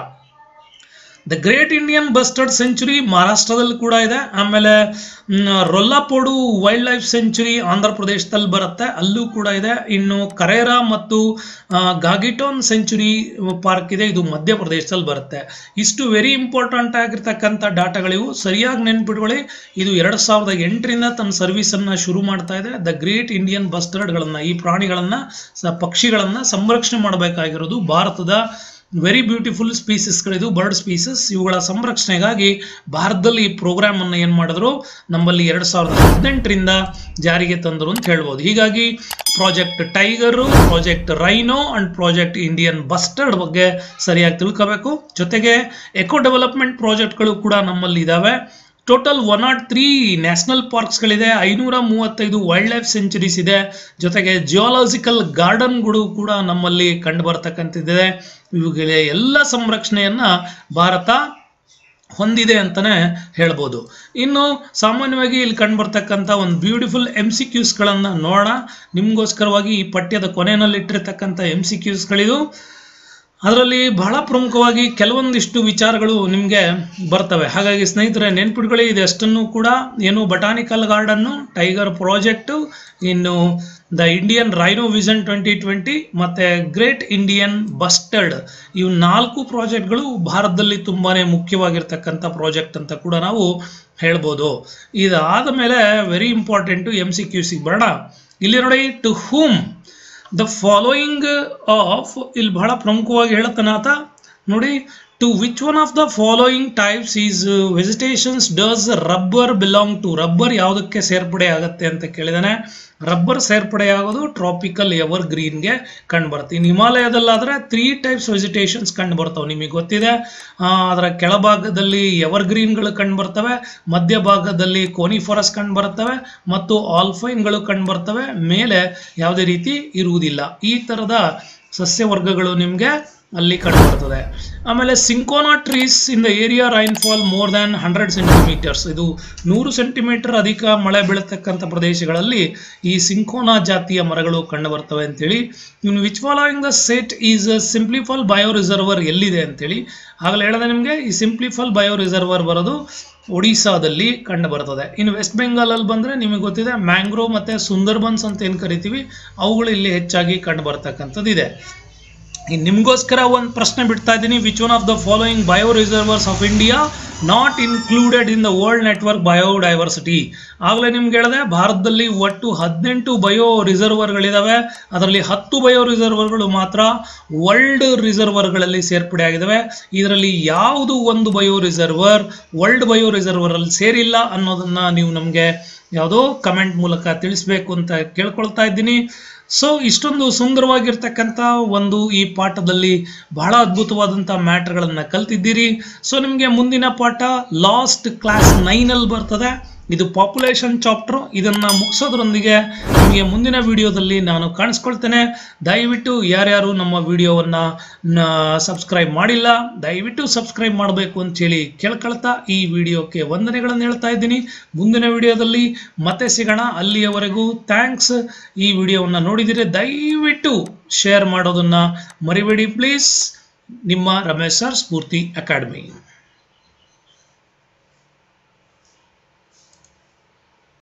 the great Indian bustard century ಮಹಾರಾಷ್ಟ್ರದಲ್ಲಿ ಕೂಡ ಇದೆ ಆಮೇಲೆ ಮ್, Rollapadu wild life century Andhra ಪ್ರದೇಶದಲ್ಲಿ ಬರುತ್ತೆ ಅಲ್ಲೂ ಕೂಡ ಇದೆ ಇನ್ನು ಕರೇರಾ ಮತ್ತು ಆ, ಗಾಗಿಟೋನ್ ಸೆಂಚುರಿ ಪಾರ್ಕ್ ಇದೆ ಇದು ಮಧ್ಯಪ್ರದೇಶದಲ್ಲಿ ಬರುತ್ತೆ ಇಷ್ಟು ವೆರಿ ಇಂಪಾರ್ಟೆಂಟ್ ಆಗಿರ್ತಕ್ಕಂಥ ಡಾಟಾಗಳಿವು ಸರಿಯಾಗಿ ನೆನ್ಪಿಟ್ಕೊಳ್ಳಿ ಇದು ಎರಡ್ ಸಾವಿರದ ಎಂಟರಿಂದ ತನ್ನ ಸರ್ವಿಸ್ ಅನ್ನ ಶುರು ಮಾಡ್ತಾ ಇದೆ ದ ಗ್ರೇಟ್ ಇಂಡಿಯನ್ ಬಸ್ಟರ್ಡ್ಗಳನ್ನ ಈ ಪ್ರಾಣಿಗಳನ್ನ ಸ- ಪಕ್ಷಿಗಳನ್ನ ಸಂರಕ್ಷಣೆ ಮಾಡಬೇಕಾಗಿರೋದು ಭಾರತದ ವೆರಿ ಬ್ಯೂಟಿಫುಲ್ ಸ್ಪೀಸಸ್ಗಳಿದು ಬರ್ಡ್ ಸ್ಪೀಸಸ್ ಇವುಗಳ ಸಂರಕ್ಷಣೆಗಾಗಿ ಭಾರತದಲ್ಲಿ ಈ ಪ್ರೋಗ್ರಾಮ್ ಅನ್ನು ಏನ್ ಮಾಡಿದ್ರು ನಮ್ಮಲ್ಲಿ ಎರಡ್ ಸಾವಿರದ ಹದಿನೆಂಟರಿಂದ ಜಾರಿಗೆ ತಂದರು ಅಂತ ಹೇಳ್ಬೋದು ಹೀಗಾಗಿ project tiger project rhino and project Indian bustard ಬಗ್ಗೆ ಸರಿಯಾಗಿ ತಿಳ್ಕೋಬೇಕು ಜೊತೆಗೆ ಎಕೋ ಡೆವಲಪ್ಮೆಂಟ್ ಪ್ರಾಜೆಕ್ಟ್ಗಳು ಕೂಡ ನಮ್ಮಲ್ಲಿ ಇದಾವೆ total one not three national ಪಾರ್ಕ್ಸ್ಗಳಿದೆ ಐನೂರ ಮೂವತ್ತೈದು ವೈಲ್ಡ್ ಲೈಫ್ ಸೆಂಚುರೀಸ್ ಇದೆ ಜೊತೆಗೆ ಜಿಯೋಲಾಜಿಕಲ್ ಗಾರ್ಡನ್ಗಳು ಕೂಡ ನಮ್ಮಲ್ಲಿ ಕಂಡು ಬರ್ತಕ್ಕಂಥದ್ದಿದೆ ಇವುಗಳ ಎಲ್ಲ ಸಂರಕ್ಷಣೆಯನ್ನ ಭಾರತ ಹೊಂದಿದೆ ಅಂತಲೇ ಹೇಳ್ಬೋದು ಇನ್ನು ಸಾಮಾನ್ಯವಾಗಿ ಇಲ್ಲಿ ಕಂಡುಬರ್ತಕ್ಕಂಥ ಒಂದು ಬ್ಯೂಟಿಫುಲ್ ಎಮ್ ಸಿ ಕ್ಯೂಸ್ಗಳನ್ನು ನೋಡೋಣ ನಿಮಗೋಸ್ಕರವಾಗಿ ಈ ಪಠ್ಯದ ಕೊನೆಯಲ್ಲಿಟ್ಟಿರ್ತಕ್ಕಂಥ ಎಮ್ ಸಿ ಕ್ಯೂಸ್ಗಳಿದು ಅದರಲ್ಲಿ ಬಹಳ ಪ್ರಮುಖವಾಗಿ ಕೆಲವೊಂದಿಷ್ಟು ವಿಚಾರಗಳು ನಿಮಗೆ ಬರ್ತವೆ ಹಾಗಾಗಿ ಸ್ನೇಹಿತರೆ ನೆನ್ಪಿಟ್ಕೊಳ್ಳಿ ಇದೆಷ್ಟನ್ನು ಕೂಡ ಏನು ಬಟಾನಿಕಲ್ ಗಾರ್ಡನ್ನು ಟೈಗರ್ ಪ್ರಾಜೆಕ್ಟು ಇನ್ನು the Indian rhino vision twenty twenty ಮತ್ತು ಗ್ರೇಟ್ ಇಂಡಿಯನ್ ಬಸ್ಟರ್ಡ್ ಇವು ನಾಲ್ಕು ಪ್ರಾಜೆಕ್ಟ್ಗಳು ಭಾರತದಲ್ಲಿ ತುಂಬಾ ಮುಖ್ಯವಾಗಿರ್ತಕ್ಕಂಥ ಪ್ರಾಜೆಕ್ಟ್ ಅಂತ ಕೂಡ ನಾವು ಹೇಳ್ಬೋದು ಇದಾದ ಮೇಲೆ very important M C Q C ಬರೋಣ ಇಲ್ಲಿ ನೋಡಿ to whom the following of ಇಲ್ಲಿ ಬಹಳ ಪ್ರಮುಖವಾಗಿ ಹೇಳುತ್ತಾನೆ ಆತ ನೋಡಿ to which one of the following types is vegetations does rubber belong to rubber ಯಾವುದಕ್ಕೆ ಸೇರ್ಪಡೆ ಆಗುತ್ತೆ ಅಂತ ಕೇಳಿದಾನೆ ರಬ್ಬರ್ ಸೇರ್ಪಡೆ ಆಗೋದು ಟ್ರಾಪಿಕಲ್ ಎವರ್ ಗ್ರೀನ್ಗೆ ಕಂಡು ಬರುತ್ತೆ ಇನ್ನು ಹಿಮಾಲಯದಲ್ಲಾದರೆ ತ್ರೀ ಟೈಪ್ಸ್ ವೆಜಿಟೇಷನ್ಸ್ ಕಂಡು ಬರ್ತಾವೆ ನಿಮಗೆ ಗೊತ್ತಿದೆ ಆ, ಅದರ ಕೆಳಭಾಗದಲ್ಲಿ ಎವರ್ ಗ್ರೀನ್ಗಳು ಕಂಡು ಬರ್ತವೆ ಮಧ್ಯಭಾಗದಲ್ಲಿ ಕೋನಿಫರಸ್ ಕಂಡು ಬರ್ತವೆ ಮತ್ತು ಆಲ್ಫೈನ್ಗಳು ಕಂಡು ಬರ್ತವೆ ಮೇಲೆ ಯಾವುದೇ ರೀತಿ ಇರುವುದಿಲ್ಲ ಈ ಥರದ ಸಸ್ಯವರ್ಗಗಳು ನಿಮಗೆ ಅಲ್ಲಿ ಕಂಡುಬರ್ತದೆ ಆಮೇಲೆ cinchona trees in the area rainfall more than hundred centimetres ಇದು ನೂರು ಸೆಂಟಿಮೀಟರ್ ಅಧಿಕ ಮಳೆ ಬೀಳತಕ್ಕಂಥ ಪ್ರದೇಶಗಳಲ್ಲಿ ಈ ಸಿಂಕೋನಾ ಜಾತಿಯ ಮರಗಳು ಕಂಡುಬರ್ತವೆ ಅಂತೇಳಿ ಇನ್ನು which following the set is Similipal bio reserve ಎಲ್ಲಿದೆ ಅಂತೇಳಿ ಆಗಲೇ ಹೇಳಿದೆ ನಿಮಗೆ ಈ ಸಿಂಪ್ಲಿಫಲ್ ಬಯೋ ರಿಸರ್ವರ್ ಬರೋದು ಒಡಿಸ್ಸಾದಲ್ಲಿ ಕಂಡು ಬರ್ತದೆ ಇನ್ನು ವೆಸ್ಟ್ ಬೆಂಗಾಲಲ್ಲಿ ಬಂದರೆ ನಿಮಗೆ ಗೊತ್ತಿದೆ ಮ್ಯಾಂಗ್ರೋ ಮತ್ತು ಸುಂದರ್ಬನ್ಸ್ ಅಂತ ಏನು ಕರಿತೀವಿ ಅವುಗಳು ಇಲ್ಲಿ ಹೆಚ್ಚಾಗಿ ಕಂಡು ಬರ್ತಕ್ಕಂಥದ್ದು ಇದೆ ಇನ್ನು ನಿಮಗೋಸ್ಕರ ಒಂದು ಪ್ರಶ್ನೆ ಬಿಡ್ತಾ ಇದ್ದೀನಿ which one of the following bio reserves of India not included in the world network biodiversity ಆಗಲೇ ನಿಮ್ಗೆ ಹೇಳಿದೆ ಭಾರತದಲ್ಲಿ ಒಟ್ಟು ಹದಿನೆಂಟು ಬಯೋ ರಿಸರ್ವರ್ಗಳಿದಾವೆ ಅದರಲ್ಲಿ ಹತ್ತು ಬಯೋ ರಿಸರ್ವರ್ಗಳು ಮಾತ್ರ ವರ್ಲ್ಡ್ ರಿಸರ್ವರ್ಗಳಲ್ಲಿ ಸೇರ್ಪಡೆ ಆಗಿದ್ದಾವೆ ಇದರಲ್ಲಿ ಯಾವುದು ಒಂದು ಬಯೋ ರಿಸರ್ವರ್ ವರ್ಲ್ಡ್ ಬಯೋ ರಿಸರ್ವರಲ್ಲಿ ಸೇರಿಲ್ಲ ಅನ್ನೋದನ್ನ ನೀವು ನಮಗೆ ಯಾವುದೋ ಕಮೆಂಟ್ ಮೂಲಕ ತಿಳಿಸ್ಬೇಕು ಅಂತ ಕೇಳ್ಕೊಳ್ತಾ ಇದ್ದೀನಿ ಸೊ ಇಷ್ಟೊಂದು ಸುಂದರವಾಗಿರ್ತಕ್ಕಂಥ ಒಂದು ಈ ಪಾಠದಲ್ಲಿ ಬಹಳ ಅದ್ಭುತವಾದಂಥ ಮ್ಯಾಟ್ರ್ಗಳನ್ನು ಕಲ್ತಿದ್ದೀರಿ ಸೊ ನಿಮಗೆ ಮುಂದಿನ ಪಾಠ ಲಾಸ್ಟ್ ಕ್ಲಾಸ್ ನೈನಲ್ಲಿ ಬರ್ತದೆ ಇದು ಪಾಪ್ಯುಲೇಷನ್ ಚಾಪ್ಟರ್ ಇದನ್ನು ಮುಗಿಸೋದ್ರೊಂದಿಗೆ ನಿಮಗೆ ಮುಂದಿನ ವಿಡಿಯೋದಲ್ಲಿ ನಾನು ಕಾಣಿಸ್ಕೊಳ್ತೇನೆ ದಯವಿಟ್ಟು ಯಾರ್ಯಾರು ನಮ್ಮ ವಿಡಿಯೋವನ್ನು ಸಬ್ಸ್ಕ್ರೈಬ್ ಮಾಡಿಲ್ಲ ದಯವಿಟ್ಟು ಸಬ್ಸ್ಕ್ರೈಬ್ ಮಾಡಬೇಕು ಅಂತೇಳಿ ಕೇಳ್ಕೊಳ್ತಾ ಈ ವಿಡಿಯೋಕ್ಕೆ ವಂದನೆಗಳನ್ನು ಹೇಳ್ತಾ ಇದ್ದೀನಿ ಮುಂದಿನ ವಿಡಿಯೋದಲ್ಲಿ ಮತ್ತೆ ಸಿಗೋಣ ಅಲ್ಲಿಯವರೆಗೂ ಥ್ಯಾಂಕ್ಸ್ ಈ ವಿಡಿಯೋವನ್ನು ನೋಡಿದರೆ ದಯವಿಟ್ಟು ಶೇರ್ ಮಾಡೋದನ್ನು ಮರಿಬೇಡಿ ಪ್ಲೀಸ್ ನಿಮ್ಮ ರಮೇಶ್ ಸರ್ ಸ್ಫೂರ್ತಿ ಅಕಾಡೆಮಿ